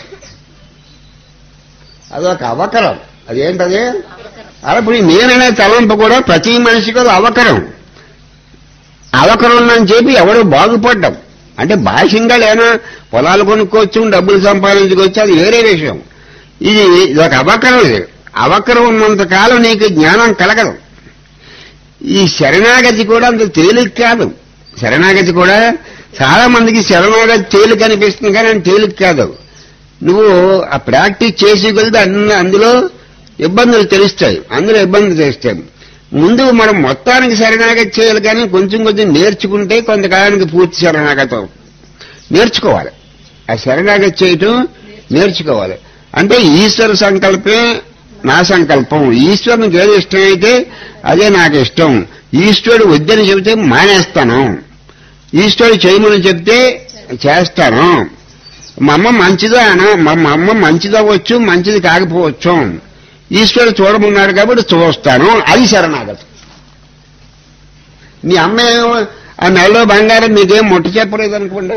అదొక అవకరం అదేంటది అలా ఇప్పుడు ఈ నేననే తలంపు కూడా ప్రతి మనిషికి అది అవకరం అవకరం ఉందని చెప్పి ఎవడు బాగుపడ్డం అంటే బాహ్యంగా లేనా పొలాలు కొనుక్కోవచ్చు డబ్బులు సంపాదించుకోవచ్చు అది వేరే విషయం ఇది ఇదొక అవకరం ఇది అవకరం ఉన్నంత కాలం నీకు జ్ఞానం కలగదు ఈ శరణాగతి కూడా అంత తేలిక కాదు శరణాగతి కూడా చాలా మందికి శరణాగతి తేలిక అనిపిస్తుంది కానీ అది తేలిక కాదు నువ్వు ఆ ప్రాక్టీస్ చేసి కొలితే అన్ని అందులో ఇబ్బందులు తెలుస్తాయి అందులో ఇబ్బందులు తెలుస్తాయి ముందు మనం మొత్తానికి శరణాగతి చేయాలి కానీ కొంచెం కొంచెం నేర్చుకుంటే కొంతకాలానికి పూర్తి శరణాగతి అవుతుంది. నేర్చుకోవాలి ఆ శరణాగతి చేయటం నేర్చుకోవాలి అంటే ఈశ్వర సంకల్పే నా సంకల్పం ఈశ్వరునికి ఏది ఇష్టమైతే అదే నాకు ఇష్టం ఈశ్వరుడు వద్దని చెబితే మానేస్తాను ఈశ్వరుడు చేయమని చెప్తే చేస్తాను మా అమ్మ మంచిదో అన మా మా అమ్మ మంచిది అవ్వచ్చు మంచిది కాకపోవచ్చు ఈశ్వరుడు చూడమన్నాడు కాబట్టి చూస్తాను అది శరణాగతి మీ అమ్మ ఏమో ఆ నెలలో బంగారం మీకేం ముట్ట చెప్పలేదు అనుకోండి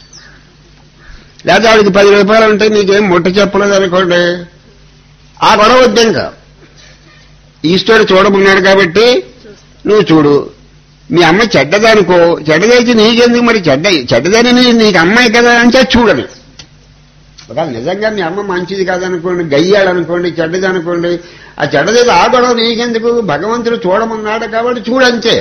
లేదా ఆవిడకి పది రూపాయలు ఉంటే మీకేం ముట్ట చెప్పలేదు అనుకోండి ఆ గొడవ వద్దు ఇంకా ఈశ్వరుడు చూడమన్నాడు కాబట్టి నువ్వు చూడు మీ అమ్మ చెడ్డదనుకో చెడ్డదైతే నీకెందుకు మరి చెడ్డ చెడ్డదని నీ- నీకు అమ్మాయి కదా అంటే చూడని ఒకవేళ నిజంగా మీ అమ్మ మంచిది కాదనుకోండి గయ్యాడనుకోండి చెడ్డది అనుకోండి ఆ చెడ్డదేదో ఆ గొడవ నీకెందుకు భగవంతుడు చూడమన్నాడు కాబట్టి చూడంతే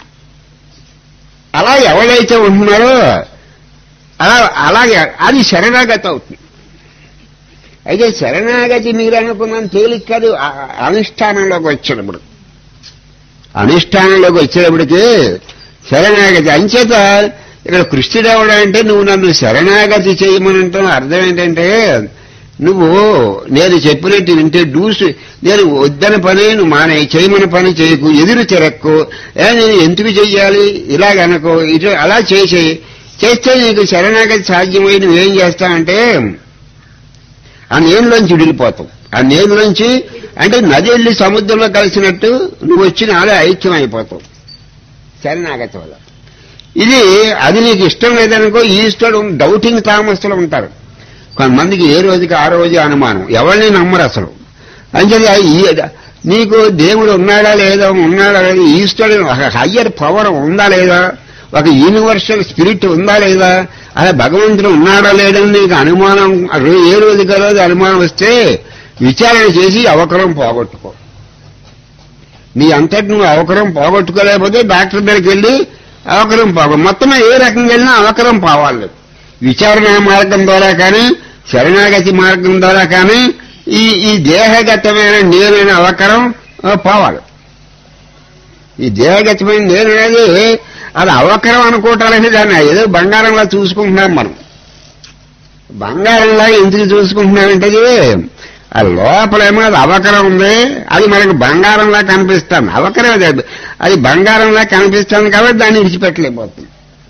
అలా ఎవరైతే ఉంటున్నారో అలా అలాగే అది శరణాగతి అవుతుంది అయితే శరణాగతి మీరు అనుకున్నాను తేలిక కాదు ఆ- ఆ అనుష్ఠానంలోకి వచ్చినప్పుడు అనుష్ఠానంలోకి వచ్చేటప్పటికి శరణాగతి అంచేత ఇక్కడ కృష్ణుడు ఎవడంటే నువ్వు నన్ను శరణాగతి చేయమనంటాం అర్థం ఏంటంటే నువ్వు నేను చెప్పినట్టు వింటే డూస్ నేను వద్దన పని నువ్వు మానే చేయమని పని చేయకు ఎదురు తిరక్కు ఏ నేను ఎందుకు చెయ్యాలి ఇలాగనుకో ఇటు అలా చేసేయి చేస్తే నీకు శరణాగతి సాధ్యమై నువ్వేం చేస్తావంటే ఆ నేనులోంచి విడిలిపోతావు ఆ నేనులోంచి అంటే నది వెళ్ళి సముద్రంలో కలిసినట్టు నువ్వు వచ్చి నాలో ఐక్యం అయిపోతావు శరణాగతి వల్ల ఇది అది నీకు ఇష్టం లేదనుకో ఈశ్వరుడు డౌటింగ్ తామస్తులు ఉంటారు కొంతమందికి ఏ రోజుకి ఆ రోజు అనుమానం ఎవరిని నమ్మరు అసలు అంచేది ఆ ఈ- నీకు దేవుడు ఉన్నాడా లేదా ఉన్నాడా లేదా ఈశ్వరుడు ఒక హయ్యర్ పవర్ ఉందా లేదా ఒక యూనివర్సల్ స్పిరిట్ ఉందా లేదా అలా భగవంతుడు ఉన్నాడా లేదని నీకు అనుమానం రో- ఏ రోజుకి ఆ రోజు అనుమానం వస్తే విచారణ చేసి అవకరం పోగొట్టుకో నీ అంతటి నువ్వు అవకరం పోగొట్టుకోలేకపోతే డాక్టర్ దగ్గరికి వెళ్ళి అవకరం పోగొ మొత్తం ఏ రకంగా వెళ్ళినా అవకరం పోవాలి విచారణ మార్గం ద్వారా కానీ శరణాగతి మార్గం ద్వారా కానీ ఈ ఈ దేహగతమైన నేనైన అవకరం ఆ, పోవాలి ఈ దేహగతమైన నేను అనేది అది అవకరం అనుకోవటాలని దాన్ని ఏదో బంగారంలా చూసుకుంటున్నాం మనం బంగారంలా ఎందుకు చూసుకుంటున్నామంటే అది ఆ లోపలేమో అది అవకరం ఉంది అది మనకు బంగారంలా కనిపిస్తాం అవకరం అది అది బంగారంలా కనిపిస్తుంది కాబట్టి దాన్ని విడిచిపెట్టలేకపోతుంది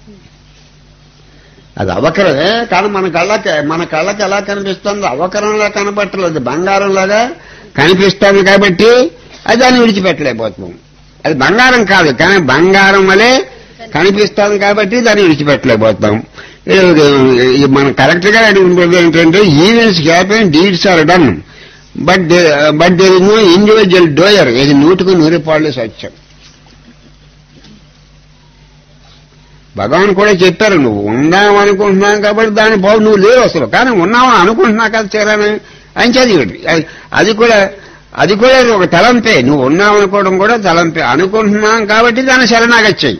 అది అవకరమే కానీ మన కళ్ళకి మన కళ్ళకి ఎలా కనిపిస్తుంది అవకరంలా కనపట్టలేదు బంగారంలాగా కనిపిస్తుంది కాబట్టి అది దాన్ని విడిచిపెట్టలేకపోతున్నాం అది బంగారం కాదు కానీ బంగారం వలె కనిపిస్తాం కాబట్టి దాన్ని విడిచిపెట్టలేకపోతాం ఇది మనం కరెక్ట్ గా అడుగుతున్నది ఏంటంటే events happen deeds are done but but there is no individual doer ఇది నూటికి నూరు పాళ్ళు సత్యం భగవాన్ కూడా చెప్పారు నువ్వు ఉన్నావు అనుకుంటున్నావు కాబట్టి దాని బాబు నువ్వు లేవు అసలు కానీ ఉన్నావు అనుకుంటున్నా కదా చేరాని అని చదివాడు అది- అది కూడా అది కూడా ఒక తలంపే నువ్వు ఉన్నావు అనుకోవడం కూడా తలంపే అనుకుంటున్నాం కాబట్టి దాన్ని శరణాగచ్చాయి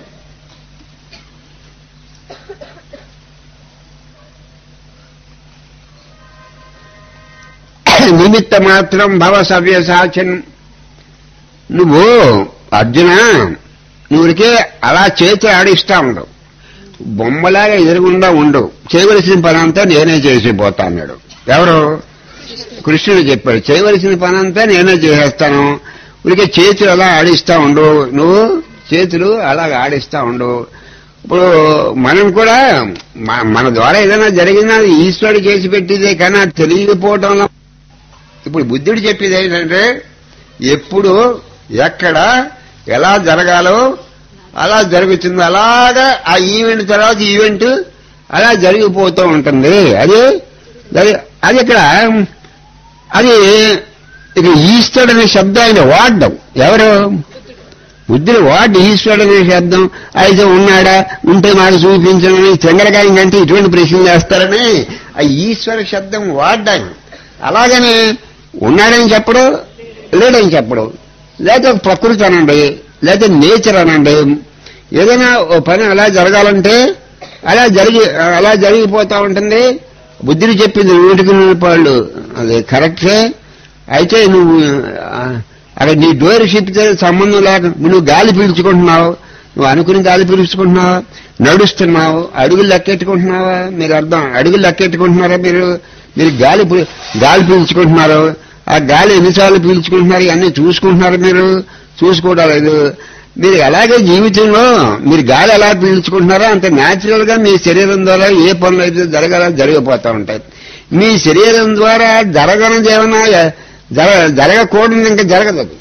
నిమిత్త మాత్రం భవ సవ్య సాచన్ నువ్వు అర్జున నువ్వురికే అలా చేతి ఆడిస్తా ఉండవు బొమ్మలాగా ఎదురుగుండా ఉండవు చేయవలసిన పని అంతా నేనే చేసిపోతా అన్నాడు ఎవరు కృష్ణుడు చెప్పాడు చేయవలసిన పని అంతా నేనే చేసేస్తాను ఉడికే చేతులు అలా ఆడిస్తా ఉండు నువ్వు చేతులు అలాగ ఆడిస్తా ఉండు ఇప్పుడు మనం కూడా మ- మన ద్వారా ఏదైనా జరిగినా అది ఈశ్వరుడు చేసి పెట్టిదే కానీ అది తెలియకపోవటంలో ఇప్పుడు బుద్ధుడు చెప్పేది ఏంటంటే ఎప్పుడు ఎక్కడ ఎలా జరగాలో అలా జరుగుతుంది అలాగా ఆ ఈవెంట్ తర్వాత ఈవెంట్ అలా జరిగిపోతూ ఉంటుంది అది అది- అది ఇక్కడ అది ఇక ఈశ్వరుడు అనే శబ్దం ఆయన వాడడం ఎవరు బుద్ధుడు వాడు ఈశ్వరుడు అనే శబ్దం అయితే ఉన్నాడా ఉంటే మాకు చూపించమని తెంగరకాయ అంటే ఇటువంటి ప్రశ్నలు వేస్తారని ఆ ఈశ్వర శబ్దం వాడ్డాను అలాగని ఉన్నాడని చెప్పడు లేడని చెప్పడు లేకపోతే ఒక ప్రకృతి అనండి లేకపోతే నేచర్ అనండి ఏదైనా ఓ పని అలా జరగాలంటే అలా జరిగి అలా జరిగిపోతా ఉంటుంది బుద్ధుడు చెప్పింది నూటికి నూరు పాళ్ళు అది కరెక్టే అయితే నువ్వు ఆ, అక్కడ నీ డోర్ షిప్తో సంబంధం లేక నువ్వు గాలి పీల్చుకుంటున్నావు నువ్వు అనుకుని గాలి పీల్చుకుంటున్నావు నడుస్తున్నావు అడుగులు లెక్కెట్టుకుంటున్నావా మీరు అర్థం అడుగులు లెక్కెట్టుకుంటున్నారా మీరు మీరు గాలి పీ- గాలి పీల్చుకుంటున్నారు ఆ గాలి ఎన్నిసార్లు పీల్చుకుంటున్నారు ఇవన్నీ చూసుకుంటున్నారు మీరు చూసుకోవడం మీరు అలాగే జీవితంలో మీరు గాలి ఎలా పీల్చుకుంటున్నారో అంత న్యాచురల్ గా మీ శరీరం ద్వారా ఏ పనులు అయితే జరగాలో జరిగిపోతూ ఉంటాయి మీ శరీరం ద్వారా జరగనిది ఏమన్నా జర జరగకూడదు ఇంకా జరగదు అది.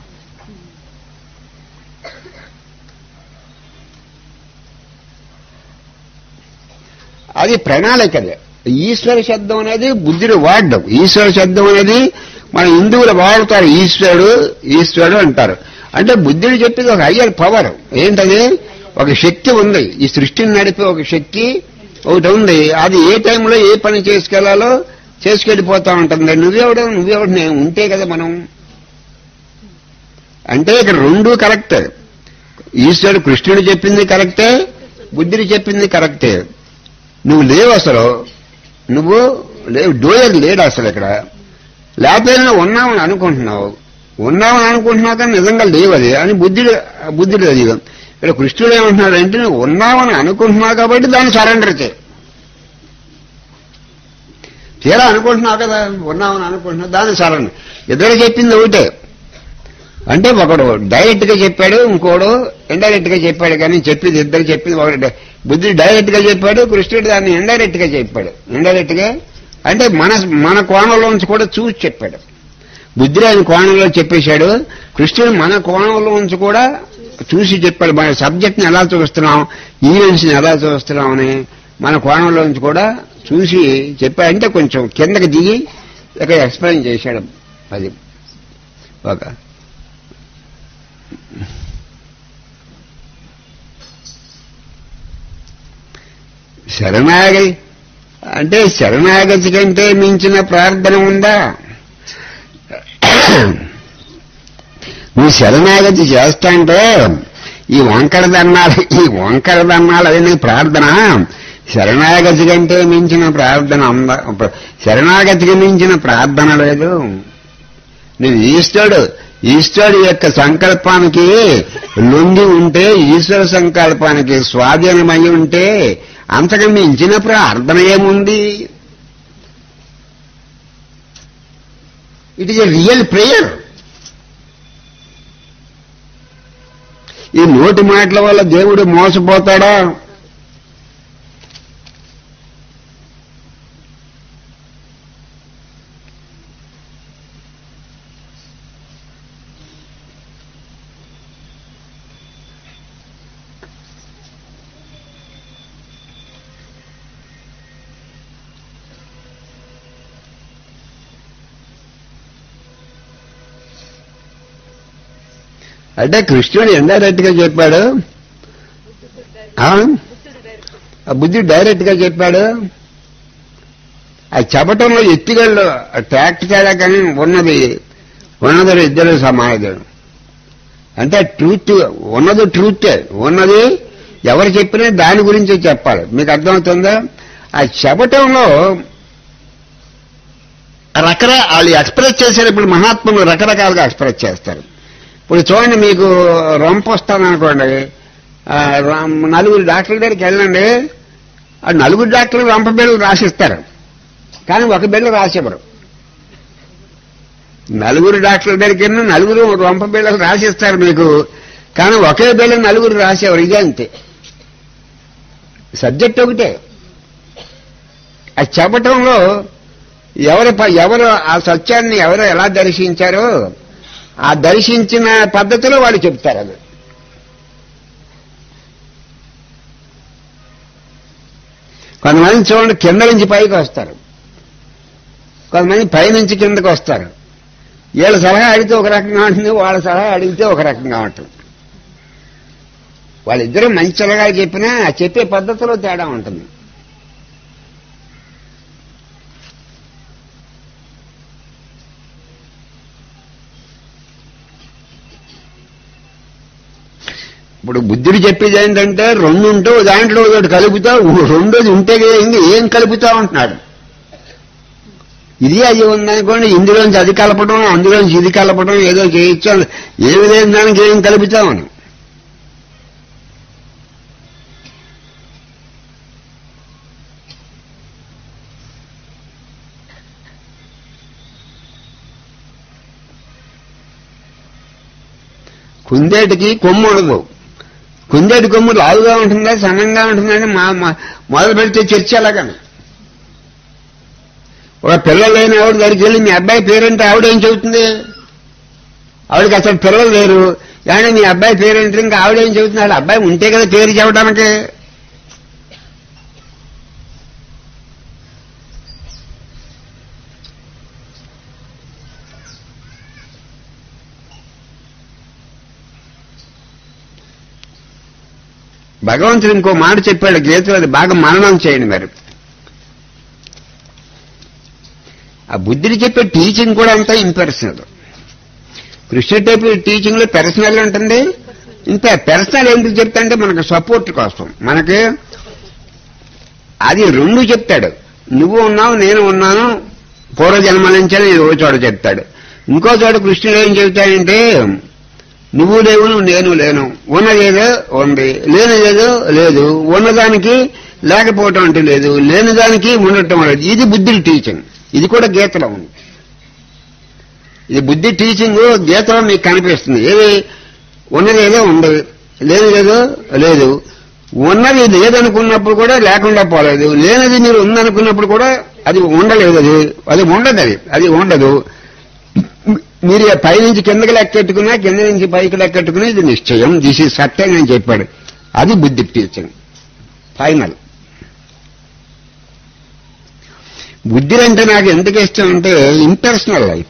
అది ప్రణాళికది ఈశ్వర శబ్దం అనేది బుద్ధిని వాడడం ఈశ్వర శబ్దం అనేది మన హిందువులు వాడుతారు ఈశ్వరుడు ఈశ్వరుడు అంటారు అంటే బుద్ధుడు చెప్పేది ఒక హయ్యర్ పవర్ ఏంటది ఒక శక్తి ఉంది ఈ సృష్టిని నడిపే ఒక శక్తి ఒకటి ఉంది అది ఏ టైంలో ఏ పని చేసుకెళ్లాలో చేసుకెళ్ళిపోతా ఉంటుంది నువ్వెవడు నువ్వెవడు నేను ఉంటే కదా మనం అంటే ఇక్కడ రెండు కరెక్ట్ ఈశ్వరుడు కృష్ణుడు చెప్పింది కరెక్టే బుద్ధుడు చెప్పింది కరెక్టే నువ్వు లేవు అసలు నువ్వు లేవు డోయర్ లేడు అసలు ఇక్కడ లేకపోతే నువ్వు ఉన్నావని అనుకుంటున్నావు ఉన్నావని అనుకుంటున్నావు కానీ నిజంగా లేవు అది అని బుద్ధుడు బుద్ధుడు అది ఇక్కడ కృష్ణుడు ఏమంటున్నాడు అంటే నువ్వు ఉన్నావని అనుకుంటున్నావు కాబట్టి దాన్ని సరెండర్ చేయి తీరా అనుకుంటున్నావు కదా ఉన్నామని అనుకుంటున్నావు దాన్ని సరెండర్ ఇద్దరు చెప్పింది ఒకటే అంటే ఒకడు డైరెక్ట్ గా చెప్పాడు ఇంకోడు ఇండైరెక్ట్ గా చెప్పాడు కానీ చెప్పింది ఇద్దరు చెప్పింది ఒకటి బుద్ధుడు డైరెక్ట్ గా చెప్పాడు కృష్ణుడు దాన్ని ఇండైరెక్ట్ గా చెప్పాడు ఇండైరెక్ట్ గా అంటే మన మన కోణంలోంచి కూడా చూసి చెప్పాడు బుద్ధుడు ఆయన కోణంలో చెప్పేశాడు కృష్ణుడు మన కోణంలోంచి కూడా చూసి చెప్పాడు మన సబ్జెక్ట్ ని ఎలా చూస్తున్నాం ఈవెంట్స్ ని ఎలా చూస్తున్నాం అని మన కోణంలోంచి కూడా చూసి చెప్పాడంటే కొంచెం కిందకి దిగి ఇక్కడ ఎక్స్ప్లెయిన్ చేశాడు అది ఒక శరణాగతి అంటే శరణాగతి కంటే మించిన ప్రార్థన ఉందా నువ్వు శరణాగతి చేస్తాంటే ఈ వంకర దన్నాలు ఈ వంకర దన్నాలు అదే నీ ప్రార్థన శరణాగతి కంటే మించిన ప్రార్థన ఉందా శరణాగతికి మించిన ప్రార్థన లేదు నువ్వు ఈశ్వరుడు ఈశ్వరుడు యొక్క సంకల్పానికి లొంగి ఉంటే ఈశ్వర సంకల్పానికి స్వాధీనమై ఉంటే అంతకు మించిన ప్రార్థన ఏముంది it is a real prayer ఈ నోటి మాటల వల్ల దేవుడు మోసపోతాడా అంటే కృష్ణుడు ఇండైరెక్ట్ గా చెప్పాడు ఆ? ఆ బుద్ధి డైరెక్ట్ గా చెప్పాడు ఆ చెప్పటంలో ఎత్తిగళ్ళు ప్రాక్టికల్ కానీ ఉన్నది ఉన్నది ఇద్దరు సమాధానం అంటే ట్రూత్ ఉన్నది ట్రూతే ఉన్నది ఎవరు చెప్పినా దాని గురించి చెప్పాలి మీకు అర్థమవుతుందా ఆ చెప్పటంలో రకరకాల వాళ్ళు ఎక్స్ప్రెస్ చేసేటప్పుడు మహాత్ములు రకరకాలుగా ఎక్స్ప్రెస్ చేస్తారు ఇప్పుడు చూడండి మీకు రొంప వస్తాననుకోండి ఆ, రం- నలుగురు డాక్టర్ల దగ్గరికి వెళ్ళండి ఆ నలుగురు డాక్టర్లు రొంప బిళ్ళలు రాసిస్తారు కానీ ఒక బిళ్ళ రాసివ్వరు నలుగురు డాక్టర్ల దగ్గరికి వెళ్ళినా నలుగురు రొంప బిళ్ళలు రాసిస్తారు మీకు కానీ ఒకే బిళ్ళ నలుగురు రాసేవారు ఇదే అంతే సబ్జెక్ట్ ఒకటే అది చెప్పటంలో ఎవరు ప- ఎవరు ఆ సత్యాన్ని ఎవరు ఎలా దర్శించారో ఆ దర్శించిన పద్ధతిలో వాళ్ళు చెప్తారు అది కొంతమంది చూడండి కింద నుంచి పైకి వస్తారు కొంతమంది పై నుంచి కిందకి వస్తారు వీళ్ళ సలహా అడిగితే ఒక రకంగా ఉంటుంది వాళ్ళ సలహా అడిగితే ఒక రకంగా ఉంటుంది వాళ్ళిద్దరూ మంచి సలహా చెప్పినా ఆ చెప్పే పద్ధతిలో తేడా ఉంటుంది ఇప్పుడు బుద్ధుడు చెప్పేది ఏంటంటే రెండు ఉంటే ఓ దాంట్లో ఒకటి కలుపుతావు రెండోది ఉంటే ఏంది ఏం కలుపుతావు అంటున్నాడు ఇది అది ఉందనుకోండి ఇందులోంచి అది కలపడం అందులోంచి ఇది కలపడం ఏదో చేయొచ్చు అని ఏమి లేని దానికి ఏం కలుపుతామని కుందేటికి కొమ్ము ఉండదు కుందేటి కొమ్ము లావుగా ఉంటుందా సన్నంగా ఉంటుందని మా మా- మొదలు పెడితే చర్చ ఎలాగని ఒక పిల్లలు లేని ఆవిడ దగ్గరికి వెళ్ళి మీ అబ్బాయి పేరేంటి ఆవిడ ఏం చెబుతుంది ఆవిడకి అసలు పిల్లలు లేరు కానీ మీ అబ్బాయి పేరేంటి ఇంకా ఆవిడ ఏం చెబుతుంది వాళ్ళ అబ్బాయి ఉంటే కదా పేరు చెప్పడానికి భగవంతుడు ఇంకో మాట చెప్పాడు గీతలో అది బాగా మననం చేయండి మరి ఆ బుద్ధుడు చెప్పే టీచింగ్ కూడా అంతా ఇంపర్సనల్ కృష్ణ టైప్ టీచింగ్ లో పర్సనల్ ఉంటుంది ఇంత పర్సనల్ ఎందుకు చెప్తా అంటే మనకు సపోర్ట్ కోసం మనకి అది రెండు చెప్తాడు నువ్వు ఉన్నావు నేను ఉన్నాను పూర్వజన్మ నుంచి అని ఓ చోట చెప్తాడు ఇంకో చోట కృష్ణుడు ఏం చెప్తాడంటే నువ్వు లేవు నువ్వు నేను లేను ఉన్నదేదో ఉంది లేనిదేదో లేదు ఉన్నదానికి లేకపోవటం అంటే లేదు లేనిదానికి ఉండటం లేదు ఇది బుద్ధుడి టీచింగ్ ఇది కూడా గీతలో ఉంది ఇది బుద్ధి టీచింగ్ గీతలో మీకు కనిపిస్తుంది ఏది ఉన్నదేదో ఉంది లేనిదేదో లేదు ఉన్నది లేదనుకున్నప్పుడు కూడా లేకుండా పోలేదు లేనిది మీరు ఉందనుకున్నప్పుడు కూడా అది ఉండలేదు అది అది ఉండదు అది అది ఉండదు మీరు పైనుంచి కిందకి లెక్కెట్టుకున్నా కింద నుంచి పైకి లెక్కెట్టుకున్నా ఇది నిశ్చయం దిస్ ఈ సత్యం అని చెప్పాడు అది బుద్ధి టీచింగ్ ఫైనల్ బుద్ధి అంటే నాకు ఎందుకు ఇష్టం అంటే ఇంపర్సనల్ లైఫ్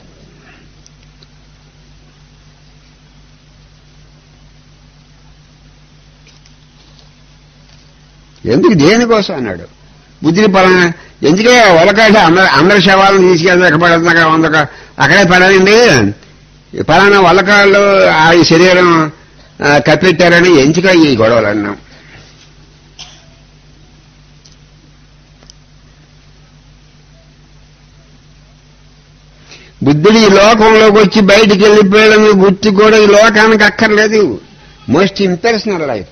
ఎందుకు దేనికోసం అన్నాడు బుద్ధిని పలానా ఎందుకే ఒలకాట అందరు అందరి శవాలను తీసుకెళ్తే ఎక్కడ పడుతుంది వందక అక్కడే పడాలండి పలానా వలకాళ్ళు ఆ ఈ శరీరం ఆ, కప్పెట్టారని ఎంచుక ఈ గొడవలు అన్నాం బుద్ధుడు ఈ లోకంలోకి వచ్చి బయటికి వెళ్ళిపోయడం గుర్తు కూడా ఈ లోకానికి అక్కర్లేదు మోస్ట్ ఇంపర్సనల్ లైఫ్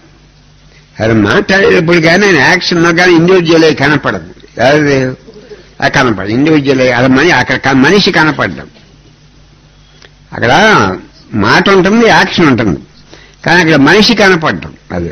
అది మాట్లాడేటప్పుడు కానీ ఆయన యాక్షన్లో కానీ ఇండివిజువల్ కనపడదు అదే అది కనపడదు ఇండివిజువల్ అది మని అక్కడ క- మనిషి కనపడ్డం అక్కడ మాట ఉంటుంది యాక్షన్ ఉంటుంది కానీ అక్కడ మనిషి కనపడ్డం అది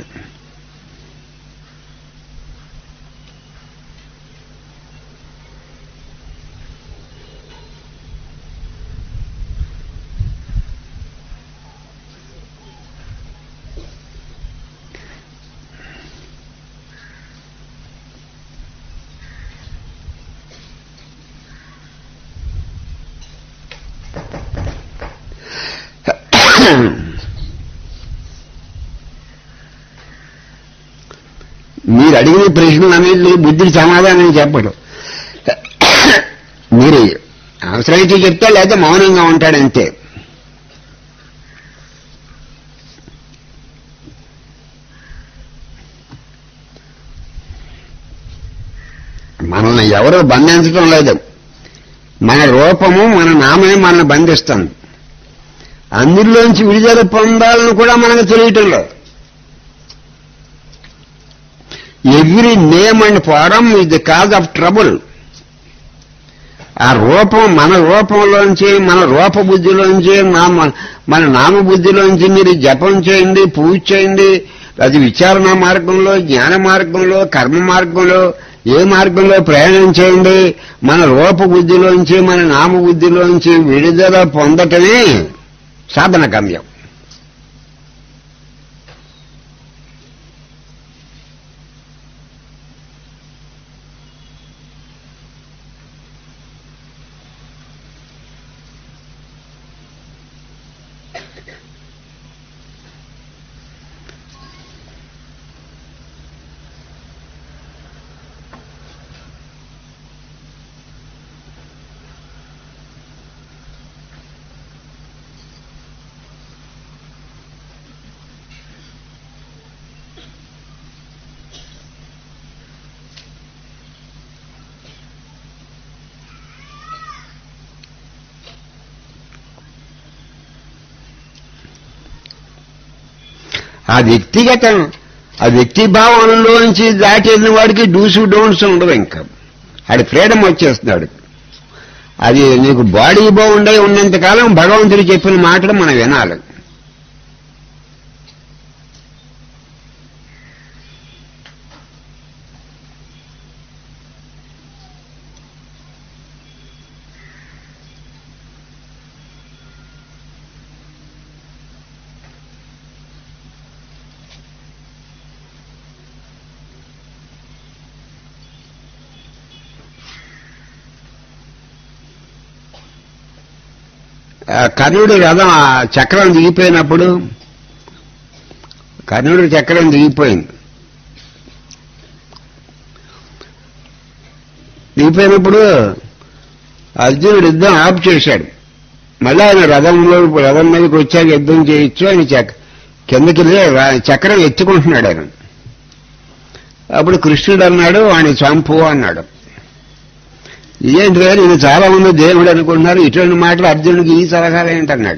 మీరు అడిగిన ప్రశ్నలు అనేది బుద్ధికి సమాధానం చెప్పడు మీరు అవసరమైతే చెప్తే లేకపోతే మౌనంగా ఉంటాడంతే మనల్ని ఎవరు బంధించడం లేదు మన రూపము మన నామమే మనల్ని బంధిస్తుంది అందులోంచి విడుదల పొందాలని కూడా మనకు తెలియటం లేదు every name and form is the cause of trouble ఆ రూపం మన రూపంలోంచి మన రూప బుద్ధిలోంచి నామ మన నామ బుద్ధిలోంచి మీరు జపం చేయండి పూజ చేయండి అది విచారణ మార్గంలో జ్ఞాన మార్గంలో కర్మ మార్గంలో ఏ మార్గంలో ప్రయాణం చేయండి మన రూప బుద్ధిలోంచి మన నామ బుద్ధిలోంచి విడుదల పొందటమే సాధన గమ్యం ఆ వ్యక్తిగతం ఆ వ్యక్తి భావనలోంచి దాటిన వాడికి డూసు డోన్స్ ఉండవు ఇంకా ఆడి ఫ్రీడమ్ వచ్చేస్తున్నాడు అది నీకు బాడీ బాగుండే ఉన్నంత కాలం భగవంతుడు చెప్పిన మాటలు మనం వినాలి ఆ కర్ణుడు రథం ఆ చక్రం దిగిపోయినప్పుడు కర్ణుడు చక్రం దిగిపోయింది దిగిపోయినప్పుడు అర్జునుడు యుద్ధం ఆఫ్ చేశాడు మళ్ళీ ఆయన రథంలో రథం మీదకి వచ్చాక యుద్ధం చేయొచ్చు ఆయన చక్ కిందకి వెళ్ళి రా- చక్రం ఎత్తుకుంటున్నాడు ఆయన అప్పుడు కృష్ణుడు అన్నాడు ఆయన చంపు అన్నాడు ఇదేంటి రా, నేను చాలా మంది దేవుడు అనుకుంటున్నారు ఇటువంటి మాటలు అర్జునుడికి ఈ సలహాలు ఏంటన్నాడు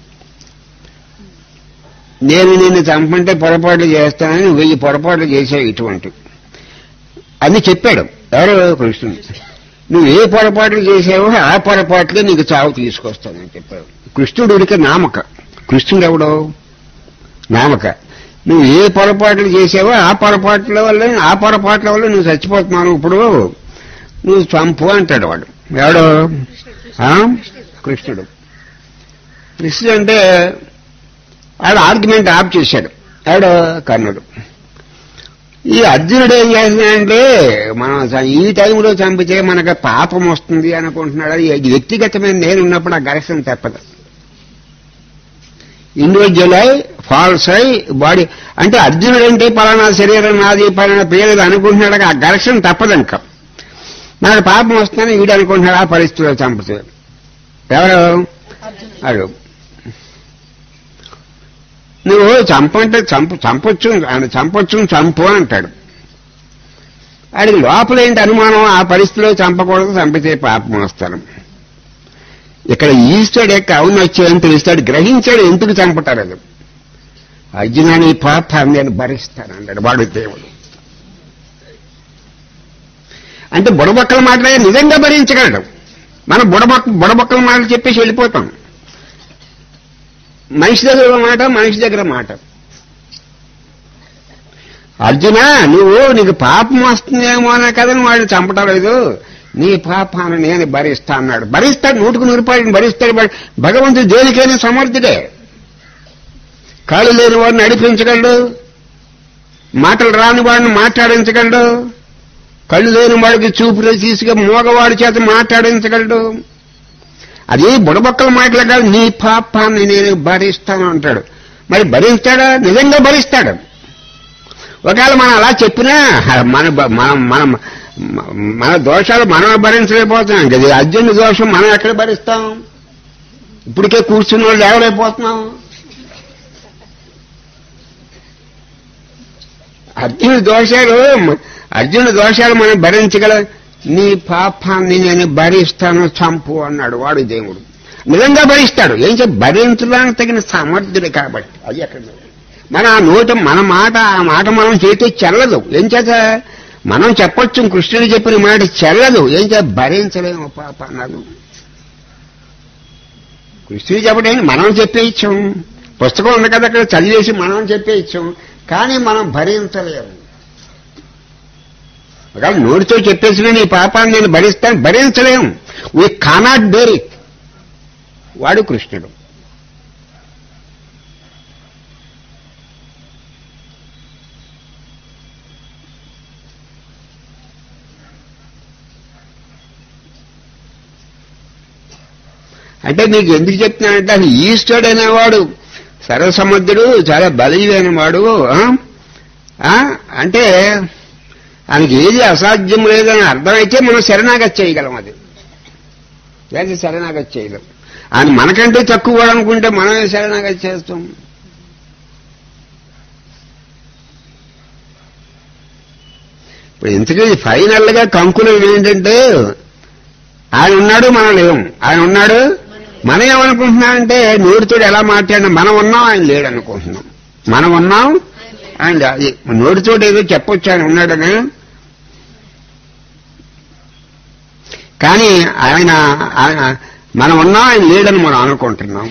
నేను నిన్ను చంపంటే పొరపాట్లు చేస్తానని వెయ్యి పొరపాట్లు చేసావు ఇటువంటి అని చెప్పాడు ఎవరు కృష్ణుడు నువ్వు ఏ పొరపాట్లు చేసావో ఆ పొరపాట్లే నీకు చావు తీసుకొస్తానని చెప్పాడు కృష్ణుడికి నామక కృష్ణుడు ఎవడో నామక నువ్వు ఏ పొరపాట్లు చేసావో ఆ పొరపాట్ల వల్ల ఆ పొరపాట్ల వల్ల నువ్వు చచ్చిపోతున్నావు ఇప్పుడు నువ్వు చంపు అంటాడు వాడు ఎవడు ఆ? కృష్ణుడు కృష్ణుడు అంటే వాడు ఆర్గ్యుమెంట్ ఆఫ్ చేశాడు ఎవడు కర్ణుడు ఈ అర్జునుడు ఏం చేస్తున్నాడంటే మనం చ- ఈ టైంలో చంపితే మనకు పాపం వస్తుంది అనుకుంటున్నాడు అది ఇది వ్యక్తిగతమైన నేను ఉన్నప్పుడు ఆ ఘర్షణ తప్పదు ఇండివిజువల్ అయి ఫాల్స్ అయి బాడీ అంటే అర్జునుడు అంటే పలానా శరీరం నాది పలానా పేరు అనుకుంటున్నాడు ఆ ఘర్షణ తప్పదంక నాకు పాపం వస్తుందని వీడు అనుకుంటున్నాడు ఆ పరిస్థితిలో చంపుతాడు ఎవరు అడు నువ్వు చంపంటే చంపు చంపొచ్చు ఆయన చంపొచ్చు చంపు అంటాడు ఆడికి లోపల ఏంటి అనుమానం ఆ పరిస్థితిలో చంపకూడదు చంపితే పాపం వస్తాను ఇక్కడ ఈశ్వరుడు యొక్క ఔన్నత్యం తెలుస్తాడు గ్రహించాడు ఎందుకు చంపుతారు అది అర్జునాని పాపాన్ని నేను భరిస్తాను అన్నాడు వాడు దేవుడు అంటే బుడబొక్కల మాటలే నిజంగా భరించగలడు మనం బుడబొక్క బుడబొక్కల మాటలు చెప్పేసి వెళ్ళిపోతాం మనిషి దగ్గర ఒక మాట మనిషి దగ్గర మాట అర్జున నువ్వు నీకు పాపం వస్తుందేమో అనే కదా నువ్వు వాడిని చంపటలేదు నీ పాపాన్ని నేను భరిస్తా అన్నాడు భరిస్తాడు నూటుకు నూరు రూపాయలు భరిస్తాడు భ- భగవంతుడు దేనికైనా సమర్థుడే కాళ్ళు లేని వాడిని నడిపించగలడు మాటలు రాని వాడిని మాట్లాడించగలడు కళ్ళు లేని వాడికి చూపు తీసుకు మోగవాడి చేత మాట్లాడించగలడు అది బుడబొక్కల మాటలు కాదు నీ పాపాన్ని నేను భరిస్తాను అంటాడు మరి భరిస్తాడా నిజంగా భరిస్తాడు ఒకవేళ మనం అలా చెప్పినా మన బ- మనం మనం మన దోషాలు మనం భరించలేకపోతున్నాం కదా అర్జునుడి దోషం మనం ఎక్కడ భరిస్తాం ఇప్పటికే కూర్చున్న వాళ్ళు లేవలేకపోతున్నాం అర్జునుడి దోషాలు అర్జునుడి దోషాలు మనం భరించగల నీ పాపాన్ని నేను భరిస్తాను చంపు అన్నాడు వాడు దేవుడు నిజంగా భరిస్తాడు ఏం చెప్పి భరించడానికి తగిన సమర్థుడు కాబట్టి అది అక్కడ మన ఆ నోట మన మాట ఆ మాట మనం చేస్తే చెల్లదు ఏం చేత మనం చెప్పొచ్చు కృష్ణుడు చెప్పిన మాట చెల్లదు ఏం చేత భరించలేము పాప అన్నాడు కృష్ణుడు చెప్పడం మనం చెప్పేయచ్చాం పుస్తకం ఉంది కదా అక్కడ చదివేసి మనం చెప్పేయచ్చాం కానీ మనం భరించలేము ఒకవేళ నోటితో చెప్పేసిన నీ పాపాన్ని నేను భరిస్తాను భరించలేము వీ కానాట్ బేర్ ఇట్ వాడు కృష్ణుడు అంటే నీకు ఎందుకు చెప్తున్నానంటే అసలు ఈశ్వరుడు అనేవాడు సర్వసముద్రుడు చాలా బలీవైన వాడు ఆ? ఆ? అంటే ఆయనకి ఏది అసాధ్యం లేదని అర్థమైతే మనం శరణాగతి చేయగలం అది లేదా శరణాగతి చేయగలం ఆయన మనకంటే తక్కువ వాడు అనుకుంటే మనమే శరణాగతి చేస్తాం ఇప్పుడు ఇంతకీ ఫైనల్ గా కంకులం ఏంటంటే ఆయన ఉన్నాడు మనం లేవు ఆయన ఉన్నాడు మనం ఏమనుకుంటున్నామంటే నోటితో ఎలా మాట్లాడినా మనం ఉన్నాం ఆయన లేడు అనుకుంటున్నాం మనం ఉన్నాం ఆయన లే- అది నోటితో ఏదో చెప్పొచ్చు ఆయన ఉన్నాడని కానీ ఆయన ఆయన మనం ఉన్నాం ఆయన లేడని మనం అనుకుంటున్నాం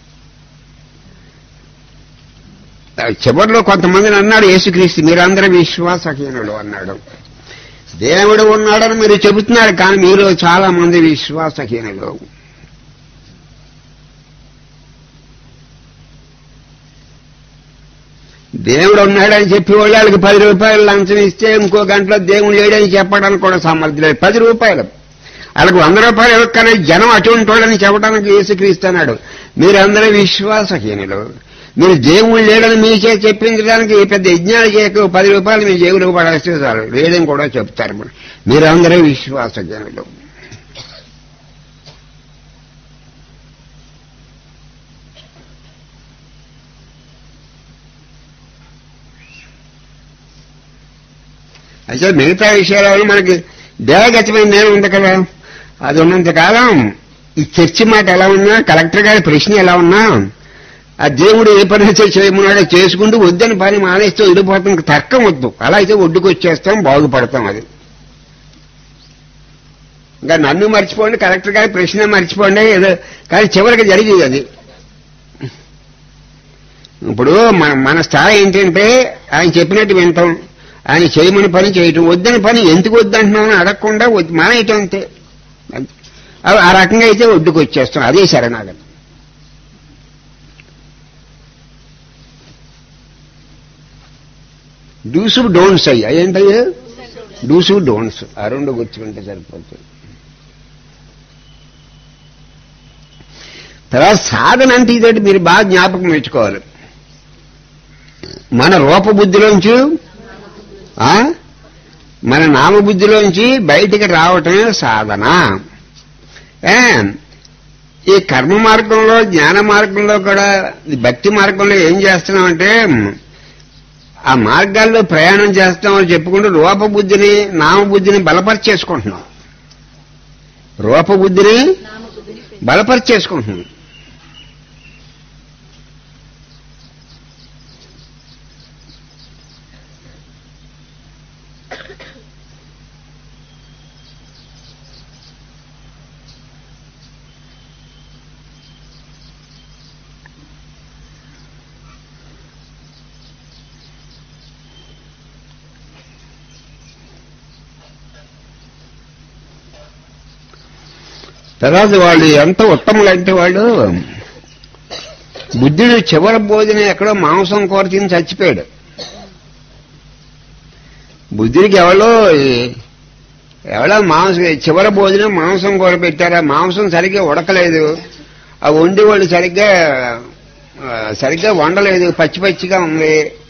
చివరిలో కొంతమందిని అన్నాడు యేసుక్రీస్తు మీరందరూ విశ్వాసహీనులు అన్నాడు దేవుడు ఉన్నాడని మీరు చెబుతున్నారు కానీ మీరు చాలా మంది విశ్వాసహీనులు దేవుడు ఉన్నాడని చెప్పి వాళ్ళకి పది రూపాయలు లంచం ఇస్తే ఇంకో గంటలో దేవుడు లేడని చెప్పడానికి కూడా సమర్థం లేదు పది రూపాయలు వాళ్ళకి వంద రూపాయలు ఇవ్వకనే జనం అటువంటి వాళ్ళని చెప్పడానికి యేసుక్రీస్తున్నాడు మీరందరూ విశ్వాసహీనులు మీరు దేవుడు లేడని మీ చేతి చెప్పించడానికి పెద్ద యజ్ఞాలు చేయక పది రూపాయలు మీ జేబులకు పడేస్తే చాలు లేదని కూడా చెప్తారు మరి. మీరందరూ విశ్వాసహీనులు అయితే మిగతా విషయాలు మనకి దేవగతమైన నేను ఉంది కదా అది ఉన్నంత కాలం ఈ చర్చి మాట ఎలా ఉన్నా కలెక్టర్ గారి ప్రశ్న ఎలా ఉన్నా ఆ దేవుడు ఏ పని అయితే చేయమన్నాడో చేసుకుంటూ వద్దని పని మానేస్తూ వెళ్ళిపోతాం తర్కం వద్దు అలా అయితే ఒడ్డుకు వచ్చేస్తాం బాగుపడతాం అది ఇంకా నన్ను మర్చిపోండి కలెక్టర్ గారి ప్రశ్న మర్చిపోండి ఏదో కానీ చివరికి జరిగేది అది ఇప్పుడు మన మన స్థాయి ఏంటంటే ఆయన చెప్పినట్టు వింటాం ఆయన చేయమని పని చేయటం వద్దని పని ఎందుకు వద్దంటున్నామని అడగకుండా వద్దు మానేయటం అంతే అంతే. ఆ- ఆ రకంగా అయితే ఒడ్డుకు వచ్చేస్తాం అదే శరణాగతి డూసు డోంట్స్ అయ్యి ఏంటయ్యా డూసు డోంట్స్ ఆ రెండు గుర్తుకుంటే సరిపోతుంది తర్వాత సాధన అంటే ఇదోటి మీరు బాగా జ్ఞాపకం పెట్టుకోవాలి మన రూపబుద్ధిలోంచి ఆ? మన నామబుద్ధిలోంచి బయటికి రావటమే సాధన ఏ? ఈ కర్మ మార్గంలో జ్ఞాన మార్గంలో కూడా ఈ భక్తి మార్గంలో ఏం చేస్తున్నామంటే ఆ మార్గాల్లో ప్రయాణం చేస్తామని చెప్పుకుంటూ రూపబుద్ధిని నామబుద్ధిని బలపరిచేసుకుంటున్నాం రూపబుద్ధిని బలపరిచేసుకుంటున్నాం తర్వాత వాళ్ళు ఎంత ఉత్తములు అంటే వాళ్ళు బుద్ధుడు చివరి భోజనం ఎక్కడో మాంసం కూర తిని చచ్చిపోయాడు బుద్ధుడికి ఎవరో ఎవరో మాంసం చివరి భోజనం మాంసం కూర పెట్టారు ఆ మాంసం సరిగ్గా ఉడకలేదు ఆ వండి వాళ్ళు సరిగ్గా ఆ, సరిగ్గా వండలేదు పచ్చి పచ్చిగా ఉంది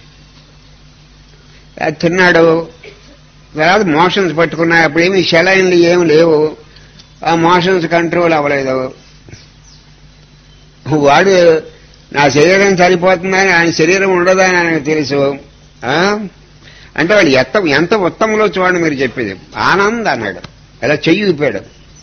అది తిన్నాడు తర్వాత మోషన్స్ పట్టుకున్నాయి అప్పుడేమి షెలైన్లు ఏమి లేవు ఆ మోషన్స్ కంట్రోల్ అవ్వలేదు వాడు నా శరీరం సరిపోతుందని ఆయన శరీరం ఉండదని ఆయనకు తెలుసు ఆ? అంటే వాడు ఎంత ఎంత ఉత్తమంలో చూడండి మీరు చెప్పేది ఆనంద్ అన్నాడు ఇలా చెయ్యి ఊపాడు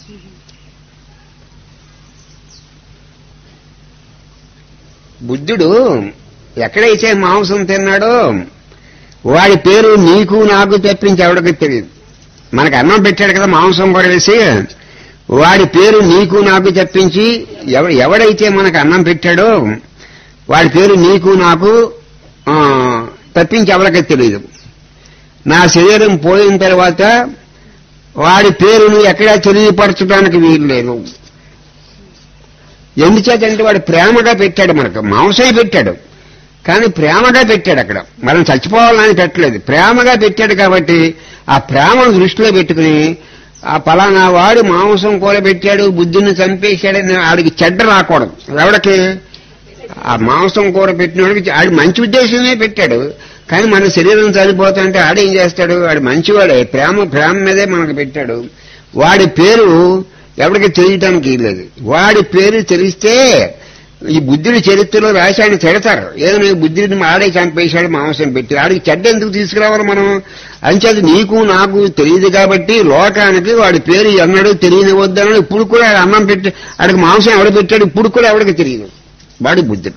బుద్ధుడు ఎక్కడైతే మాంసం తిన్నాడో వాడి పేరు నీకు నాకు తెప్పించి ఎవడికి తెలియదు మనకు అన్నం పెట్టాడు కదా మాంసం కూడా వేసి వాడి పేరు నీకు నాకు తెప్పించి ఎవ ఎవడైతే మనకు అన్నం పెట్టాడో వాడి పేరు నీకు నాకు ఆ, తప్పించి ఎవరికి తెలియదు నా శరీరం పోయిన తర్వాత వాడి పేరును ఎక్కడా తెలియపరచడానికి వీలు లేదు ఎందుచేతంటే వాడు ప్రేమగా పెట్టాడు మనకు మాంసమే పెట్టాడు కానీ ప్రేమగా పెట్టాడు అక్కడ మనం చచ్చిపోవాలని పెట్టలేదు ప్రేమగా పెట్టాడు కాబట్టి ఆ ప్రేమను దృష్టిలో పెట్టుకుని ఆ పలానా వాడు మాంసం కూర పెట్టాడు బుద్ధిని చంపేశాడని ఆడికి చెడ్డ రాకూడదు ఎవడికి ఆ మాంసం కూర పెట్టినవాడికి ఆడి మంచి ఉద్దేశమే పెట్టాడు కానీ మన శరీరం చనిపోతుంటే ఆడేం చేస్తాడు వాడు మంచివాడే ప్రేమ ప్రేమ మీదే మనకు పెట్టాడు వాడి పేరు ఎవరికి తెలియటానికి లేదు వాడి పేరు తెలిస్తే ఈ బుద్ధుడి చరిత్రలో రాసి ఆయన తిడతారు ఏదైనా బుద్ధుడిని ఆడే చంపేశాడు మాంసం పెట్టి ఆడికి చెడ్డ ఎందుకు తీసుకురావాలి మనం అంచేది నీకు నాకు తెలియదు కాబట్టి లోకానికి వాడి పేరు ఎన్నడూ తెలియనివద్దన్నాడు ఇప్పుడు కూడా ఆడు అన్నం పెట్టి ఆడికి మాంసం ఎవడు పెట్టాడు ఇప్పుడు కూడా ఎవడికి తెలియదు వాడి బుద్ధుడు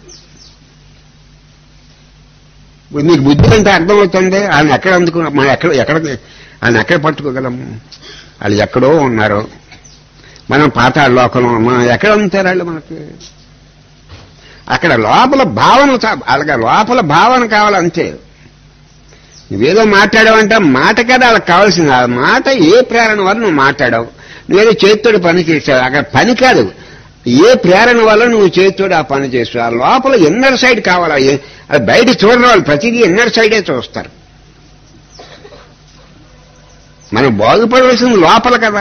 ఇప్పుడు మీకు బుద్ధి అంటే అర్థమవుతుంది ఆయన ఎక్కడ అందుకు మనం ఎక్కడ ఎక్కడ ఆయన ఎక్కడ పట్టుకోగలము వాళ్ళు ఎక్కడో ఉన్నారు మనం పాతాళ లోకంలో ఉన్నాం ఎక్కడ ఉంటారు వాళ్ళు మనకి అక్కడ లోపల భావన చా- అలాగే లోపల భావన కావాలంతే నువ్వేదో మాట్లాడావంటే మాట కదా వాళ్ళకి కావాల్సింది ఆ మాట ఏ ప్రేరణ వల్ల నువ్వు మాట్లాడావు నువ్వేదో చేతితోటి పని చేసావు అక్కడ పని కాదు ఏ ప్రేరణ వల్ల నువ్వు చేతితోటి ఆ పని చేస్తావు ఆ లోపల ఇన్నర్ సైడ్ కావాలా ఏ- అది బయట చూడరు వాళ్ళు ప్రతిదీ ఇన్నర్ సైడే చూస్తారు మనం బాగుపడవలసింది లోపల కదా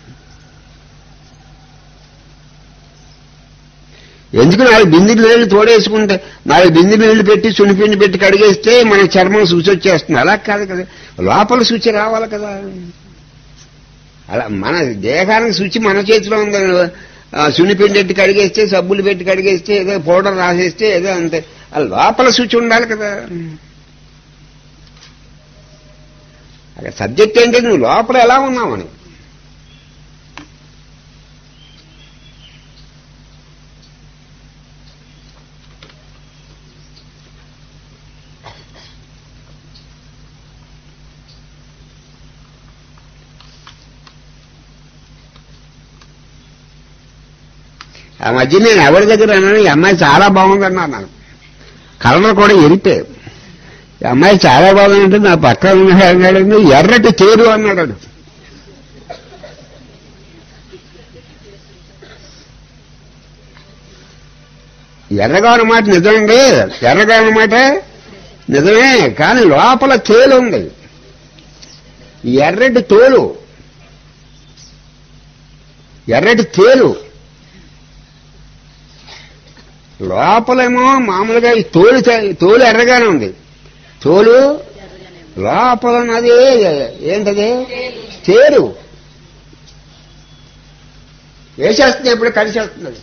ఎందుకు నాలుగు బిందెలు నీళ్లు తోడేసుకుంటే నాలుగు బిందెలు నీళ్లు పెట్టి సునిపిండి పెట్టి కడిగేస్తే మన చర్మం శుచి వచ్చేస్తుంది అలా కాదు కదా లోపల శుచి రావాలి కదా అలా మన దేహానికి శుచి మన చేతిలో ఉంది ఆ, సున్నిపిండి పెట్టి కడిగేస్తే సబ్బులు పెట్టి కడిగేస్తే ఏదో పౌడర్ రాసేస్తే ఏదో అంతే ఆ లోపల శుచి ఉండాలి కదా అక్కడ సబ్జెక్ట్ ఏంటంటే నువ్వు లోపల ఎలా ఉన్నావని ఆ మధ్య నేను ఎవరి దగ్గర అన్నాను ఈ అమ్మాయి చాలా బాగుందన్నాను నాకు కలర్ కూడా ఎరిపే ఈ అమ్మాయి చాలా బాగుందంటే నా పక్కన ఉన్నాడు అన్నాడు ఎర్రటి తేరు అన్నాడు వాడు. ఎర్రగా అన్నమాట నిజమండి ఎర్రగా అన్నమాట నిజమే కానీ లోపల తేలు ఉంది ఎర్రటి తోలు ఎర్రటి తేలు లోపలేమో మామూలుగా ఈ తోలు తే- తోలు ఎర్రగానే ఉంది తోలు లోపల ఉన్నది ఏంటది తేరు వేసేస్తుంది ఎప్పుడు కలిసేస్తుంది అది.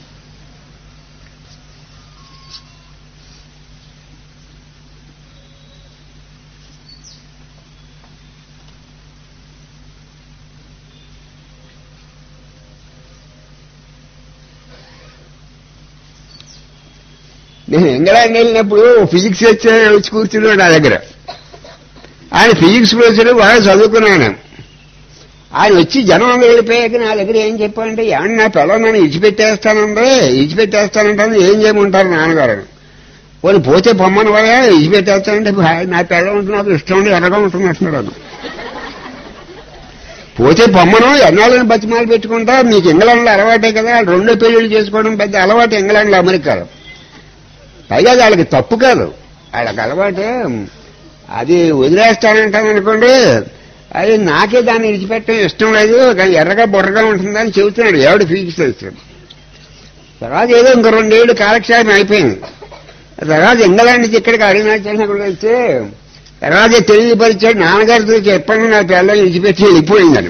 నేను ఇంగ్లాండ్ వెళ్ళినప్పుడు ఫిజిక్స్ లెక్చరర్ వచ్చి కూర్చున్నాడు నా దగ్గర ఆయన ఫిజిక్స్ ప్రొఫెసర్ బాగా చదువుకున్నాను ఆయన వచ్చి జనం అందరూ వెళ్ళిపోయాక నా దగ్గర ఏం చెప్పాలంటే ఏమన్నా నా పిల్లలు నన్ను ఇచ్చిపెట్టేస్తానంటే ఇచ్చిపెట్టేస్తానంటాను ఏం చేయమంటారు నాన్నగారు పోనీ పోతే పొమ్మని కూడా ఇచ్చిపెట్టేస్తానంటే "భా, నా పిల్లలు ఉంటే నాకు ఇష్టం ఉండి ఎర్రగా ఉంటుంది అంటున్నాడు పోతే పొమ్మను ఎన్నాళ్ళని బతిమాలు పెట్టుకుంటా మీకు ఇంగ్లాండ్లో అలవాటే కదా వాళ్ళు రెండో పెళ్లిళ్ళు చేసుకోవడం పెద్ద అలవాటు ఇంగ్లాండ్లో అమెరికాలో పైగా అది వాళ్ళకి తప్పు కాదు వాళ్ళకి అలవాటే అది వదిలేస్తానంటాను అనుకోండి అది నాకే దాన్ని విడిచిపెట్టడం ఇష్టం లేదు కానీ ఎర్రగా బుర్రగా ఉంటుందని చెబుతున్నాడు ఎవడు ఫీజు చేస్తాడు తర్వాత ఏదో ఇంకో రెండేళ్ళు కాలక్షేపం అయిపోయింది తర్వాత ఇంగ్లాండ్ నుంచి ఇక్కడికి అరుణాచల్ కూడా వస్తే తర్వాత తెలియపరిచాడు నాన్నగారితో చెప్పండి నా పిల్లలు విడిచిపెట్టి వెళ్ళిపోయిందని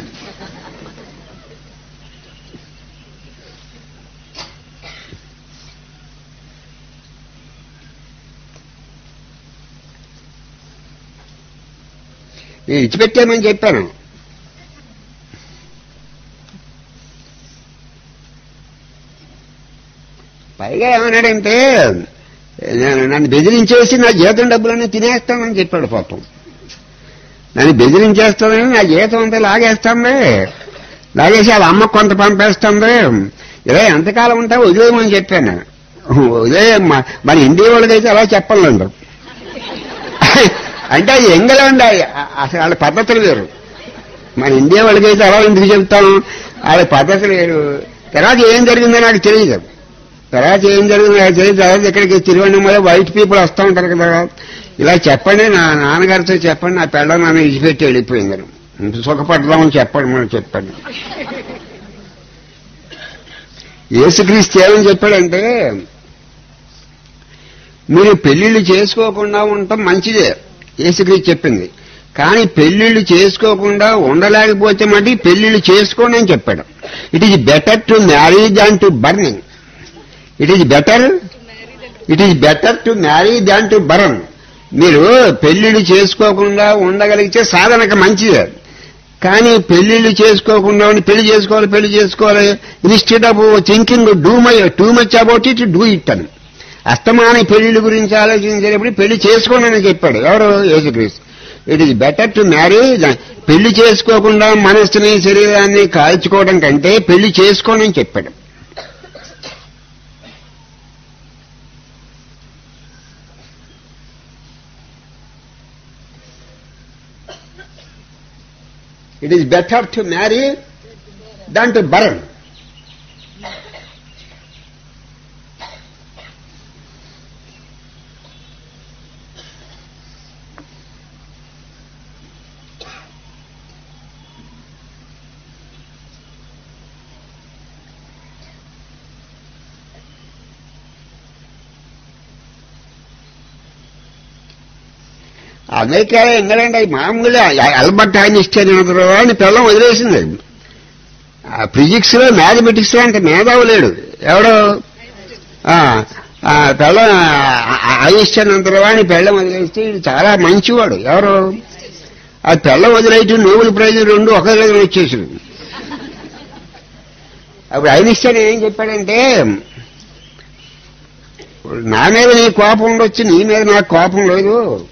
నేను విడిచిపెట్టామని చెప్పాను పైగా ఏమన్నాడంటే నేను నన్ను బెదిరించేసి నా జీతం డబ్బులన్నీ తినేస్తానని చెప్పాడు పాపం నన్ను బెదిరించేస్తానని నా జీతం అంతా లాగేస్తుంది లాగేసి వాళ్ళ అమ్మ కొంత పంపేస్తుంది ఇలా ఎంతకాలం ఉంటా వదిలేయమని చెప్పాను నేను వదిలేయ మన ఇండియా వాళ్ళకైతే అలా చెప్పలేండు అంటే అది ఇంగ్లాండ్ అసలు వాళ్ళ పద్ధతులు వేరు మన ఇండియా వాళ్ళకైతే అలా ఎందుకు చెప్తాం వాళ్ళ పద్ధతులు వేరు తర్వాత ఏం జరిగిందో నాకు తెలియదు తర్వాత ఏం జరిగిందో నాకు తెలియదు తర్వాత ఇక్కడికి తిరువన్నమలో వైట్ పీపుల్ వస్తూ ఉంటారు కదా ఇలా చెప్పండి నా నాన్నగారితో చెప్పండి నా పెళ్ళ నన్ను విడిచిపెట్టి వెళ్ళిపోయిందని సుఖపడదామని చెప్పండి మనం చెప్పండి యేసుక్రీస్తు ఏమని చెప్పాడంటే మీరు పెళ్లిళ్ళు చేసుకోకుండా ఉండటం మంచిదే యేసుక్రీస్తు చెప్పింది కానీ పెళ్లిళ్ళు చేసుకోకుండా ఉండలేకపోతే మళ్ళీ పెళ్లిళ్ళు చేసుకోండి అని చెప్పాడు it is better to marry than to burning it is better it is better to marry than to burn మీరు పెళ్లిళ్ళు చేసుకోకుండా ఉండగలిగితే సాధనక మంచిదే కానీ పెళ్లిళ్ళు చేసుకోకుండా ఉండి పెళ్లి చేసుకోవాలి పెళ్లి చేసుకోవాలి instead of thinking do my too much about it do it అని అస్తమాని పెళ్లిళ్ళ గురించి ఆలోచించేటప్పుడు పెళ్లి చేసుకోండి అని చెప్పాడు ఎవరు Yesukristu it is better to marry పెళ్లి చేసుకోకుండా మనస్సుని శరీరాన్ని కాల్చుకోవడం కంటే పెళ్లి చేసుకోండి అని చెప్పాడు it is better to marry than to burn అమెరికాలో ఇంగ్లాండ్ అవి మామూలుగా అల్బర్ట్ ఐన్స్టైన్ అని పిల్లం వదిలేసింది ఆ ఫిజిక్స్ లో మ్యాథమెటిక్స్ లో అంటే మేధావు లేడు ఎవడో పిల్లం ఐన్స్టైన్ అంతరవాణి పెళ్ళం వదిలేస్తే ఇది చాలా మంచివాడు ఎవరు ఆ పిల్లం వదిలేయటం నోబెల్ ప్రైజ్ రెండు ఒకే దగ్గర వచ్చేసింది అప్పుడు ఐన్స్టైన్ ఏం చెప్పాడంటే నా మీద నీ కోపం ఉండొచ్చు నీ మీద నాకు కోపం లేదు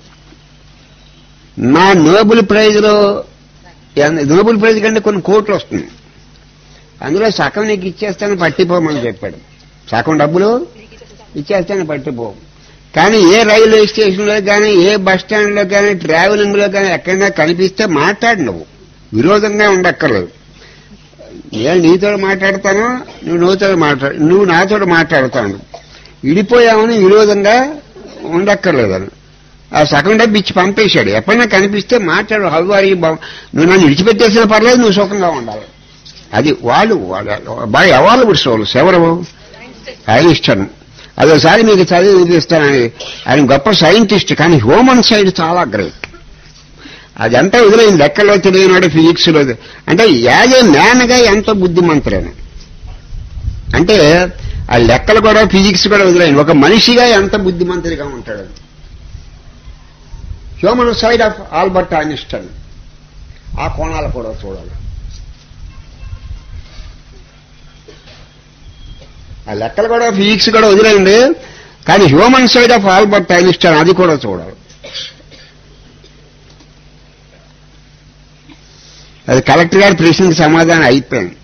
నా నోబెల్ ప్రైజ్ లో నోబెల్ ప్రైజ్ కంటే కొన్ని కోట్లు వస్తుంది అందులో సగం నీకు ఇచ్చేస్తాను పట్టిపోమని చెప్పాడు సగం డబ్బులు ఇచ్చేస్తాను పట్టిపో కానీ ఏ రైల్వే స్టేషన్లో కానీ ఏ బస్ స్టాండ్లో కానీ ట్రావెలింగ్ లో కానీ ఎక్కడైనా కనిపిస్తే మాట్లాడు నువ్వు విరోధంగా ఉండక్కర్లేదు నేను నీతో మాట్లాడతాను నువ్వు నువ్వుతో మాట్లాడు నువ్వు నాతో మాట్లాడతాను విడిపోయామని విరోధంగా ఉండక్కర్లేదని ఆ సగం డబ్బు ఇచ్చి పంపేశాడు ఎప్పుడైనా కనిపిస్తే మాట్లాడు హల్వారి నువ్వు నన్ను విడిచిపెట్టేసినా పర్లేదు నువ్వు సుఖంగా ఉండాలి అది వాళ్ళు బాగా అవైలబుల్ సోల్స్ ఎవరు ఐన్స్టన్ అదోసారి మీకు చదివి వినిపిస్తానని ఆయన గొప్ప సైంటిస్ట్ కానీ హ్యూమన్ సైడ్ చాలా గ్రేట్ అదంతా వదిలేని లెక్కలో తెలియనాడు ఫిజిక్స్ లో అంటే యాజ్ ఏ మ్యాన్ గా ఎంతో బుద్ధిమంతుడని అంటే ఆ లెక్కలు కూడా ఫిజిక్స్ కూడా వదిలేయండి ఒక మనిషిగా ఎంత బుద్ధిమంతుడిగా ఉంటాడు human side of Albert Einstein ఆ కోణాలు కూడా చూడాలి ఆ లెక్కలు కూడా ఫిజిక్స్ కూడా వదిలేయండి కానీ human side of Albert Einstein అది కూడా చూడాలి అది కలెక్టర్ గారి ప్రశ్నకి సమాధానం అయిపోయింది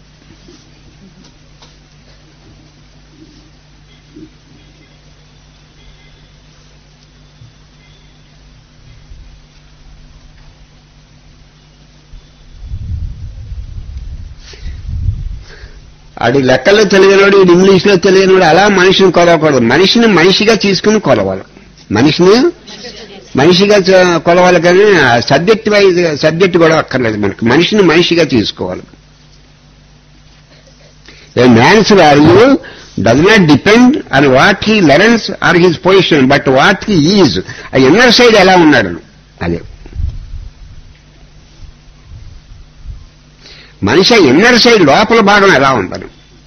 ఆడి లెక్కల్లో తెలియనివాడు ఈడు ఇంగ్లీష్లో తెలియనివాడు అలా మనిషిని కొలవకూడదు మనిషిని మనిషిగా తీసుకుని కొలవాలి మనిషిని మనిషిగా చ- కొలవాలి కానీ సబ్జెక్ట్ వైజ్ సబ్జెక్ట్ కూడా అక్కర్లేదు మనకి మనిషిని మనిషిగా తీసుకోవాలి A man's value does not depend on what he learns or his position, but what he is. ఆ ఇన్నర్ సైడ్ ఎలా ఉన్నాడు అదే మనిషి ఇన్నర్ సైడ్ లోపల భాగం ఎలా ఉంటాడు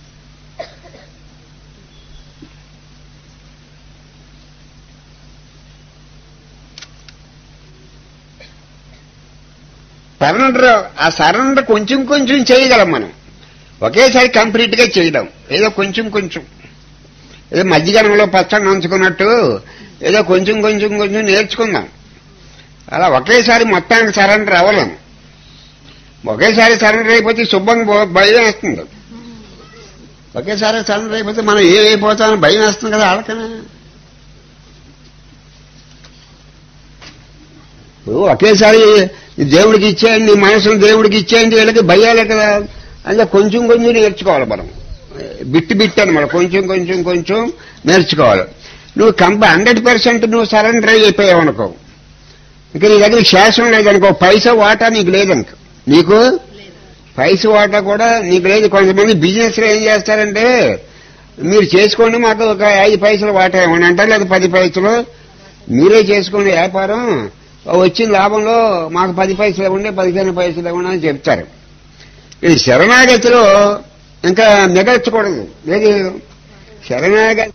సరెండర్ ఆ సరెండర్ కొంచెం కొంచెం చేయగలం మనం ఒకేసారి కంప్లీట్ గా చేయడం ఏదో కొంచెం కొంచెం ఏదో మధ్యగనంలో పచ్చడి నంచుకున్నట్టు ఏదో కొంచెం కొంచెం కొంచెం నేర్చుకుందాం అలా ఒకేసారి మొత్తానికి సరెండర్ అవ్వలేం ఒకేసారి సరెండర్ అయిపోతే శుభ్రం భయం వేస్తుంది ఒకేసారి సరెండర్ అయిపోతే మనం ఏమైపోతామని భయం వేస్తుంది కదా ఆడకనే ఇప్పుడు ఒకేసారి ఈ దేవుడికి ఇచ్చేయండి నీ మనసును దేవుడికి ఇచ్చేయండి వీళ్ళకి భయాలే కదా అంటే కొంచెం కొంచెం నేర్చుకోవాలి మనం బిట్టి బిట్టి అనమాట కొంచెం కొంచెం కొంచెం నేర్చుకోవాలి నువ్వు కంప హండ్రెడ్ పర్సెంట్ నువ్వు సరెండర్ అయిపోయావు అనుకో ఇంకా నీ దగ్గర శాసనం లేదనుకో పైసా వాటా నీకు లేదనుక నీకు పైసా వాటా కూడా నీకు లేదు కొంతమంది బిజినెస్ లో ఏం చేస్తారంటే మీరు చేసుకోండి మాకు ఒక ఐదు పైసలు వాటా ఇవ్వండి అంటారు లేదా పది పైసలు మీరే చేసుకోండి వ్యాపారం వచ్చిన లాభంలో మాకు పది పైసలు ఇవ్వండి పదిహేను పైసలు ఇవ్వండి అని చెప్తారు ఇది శరణాగతిలో ఇంకా మిగల్చకూడదు ఏది శరణాగతి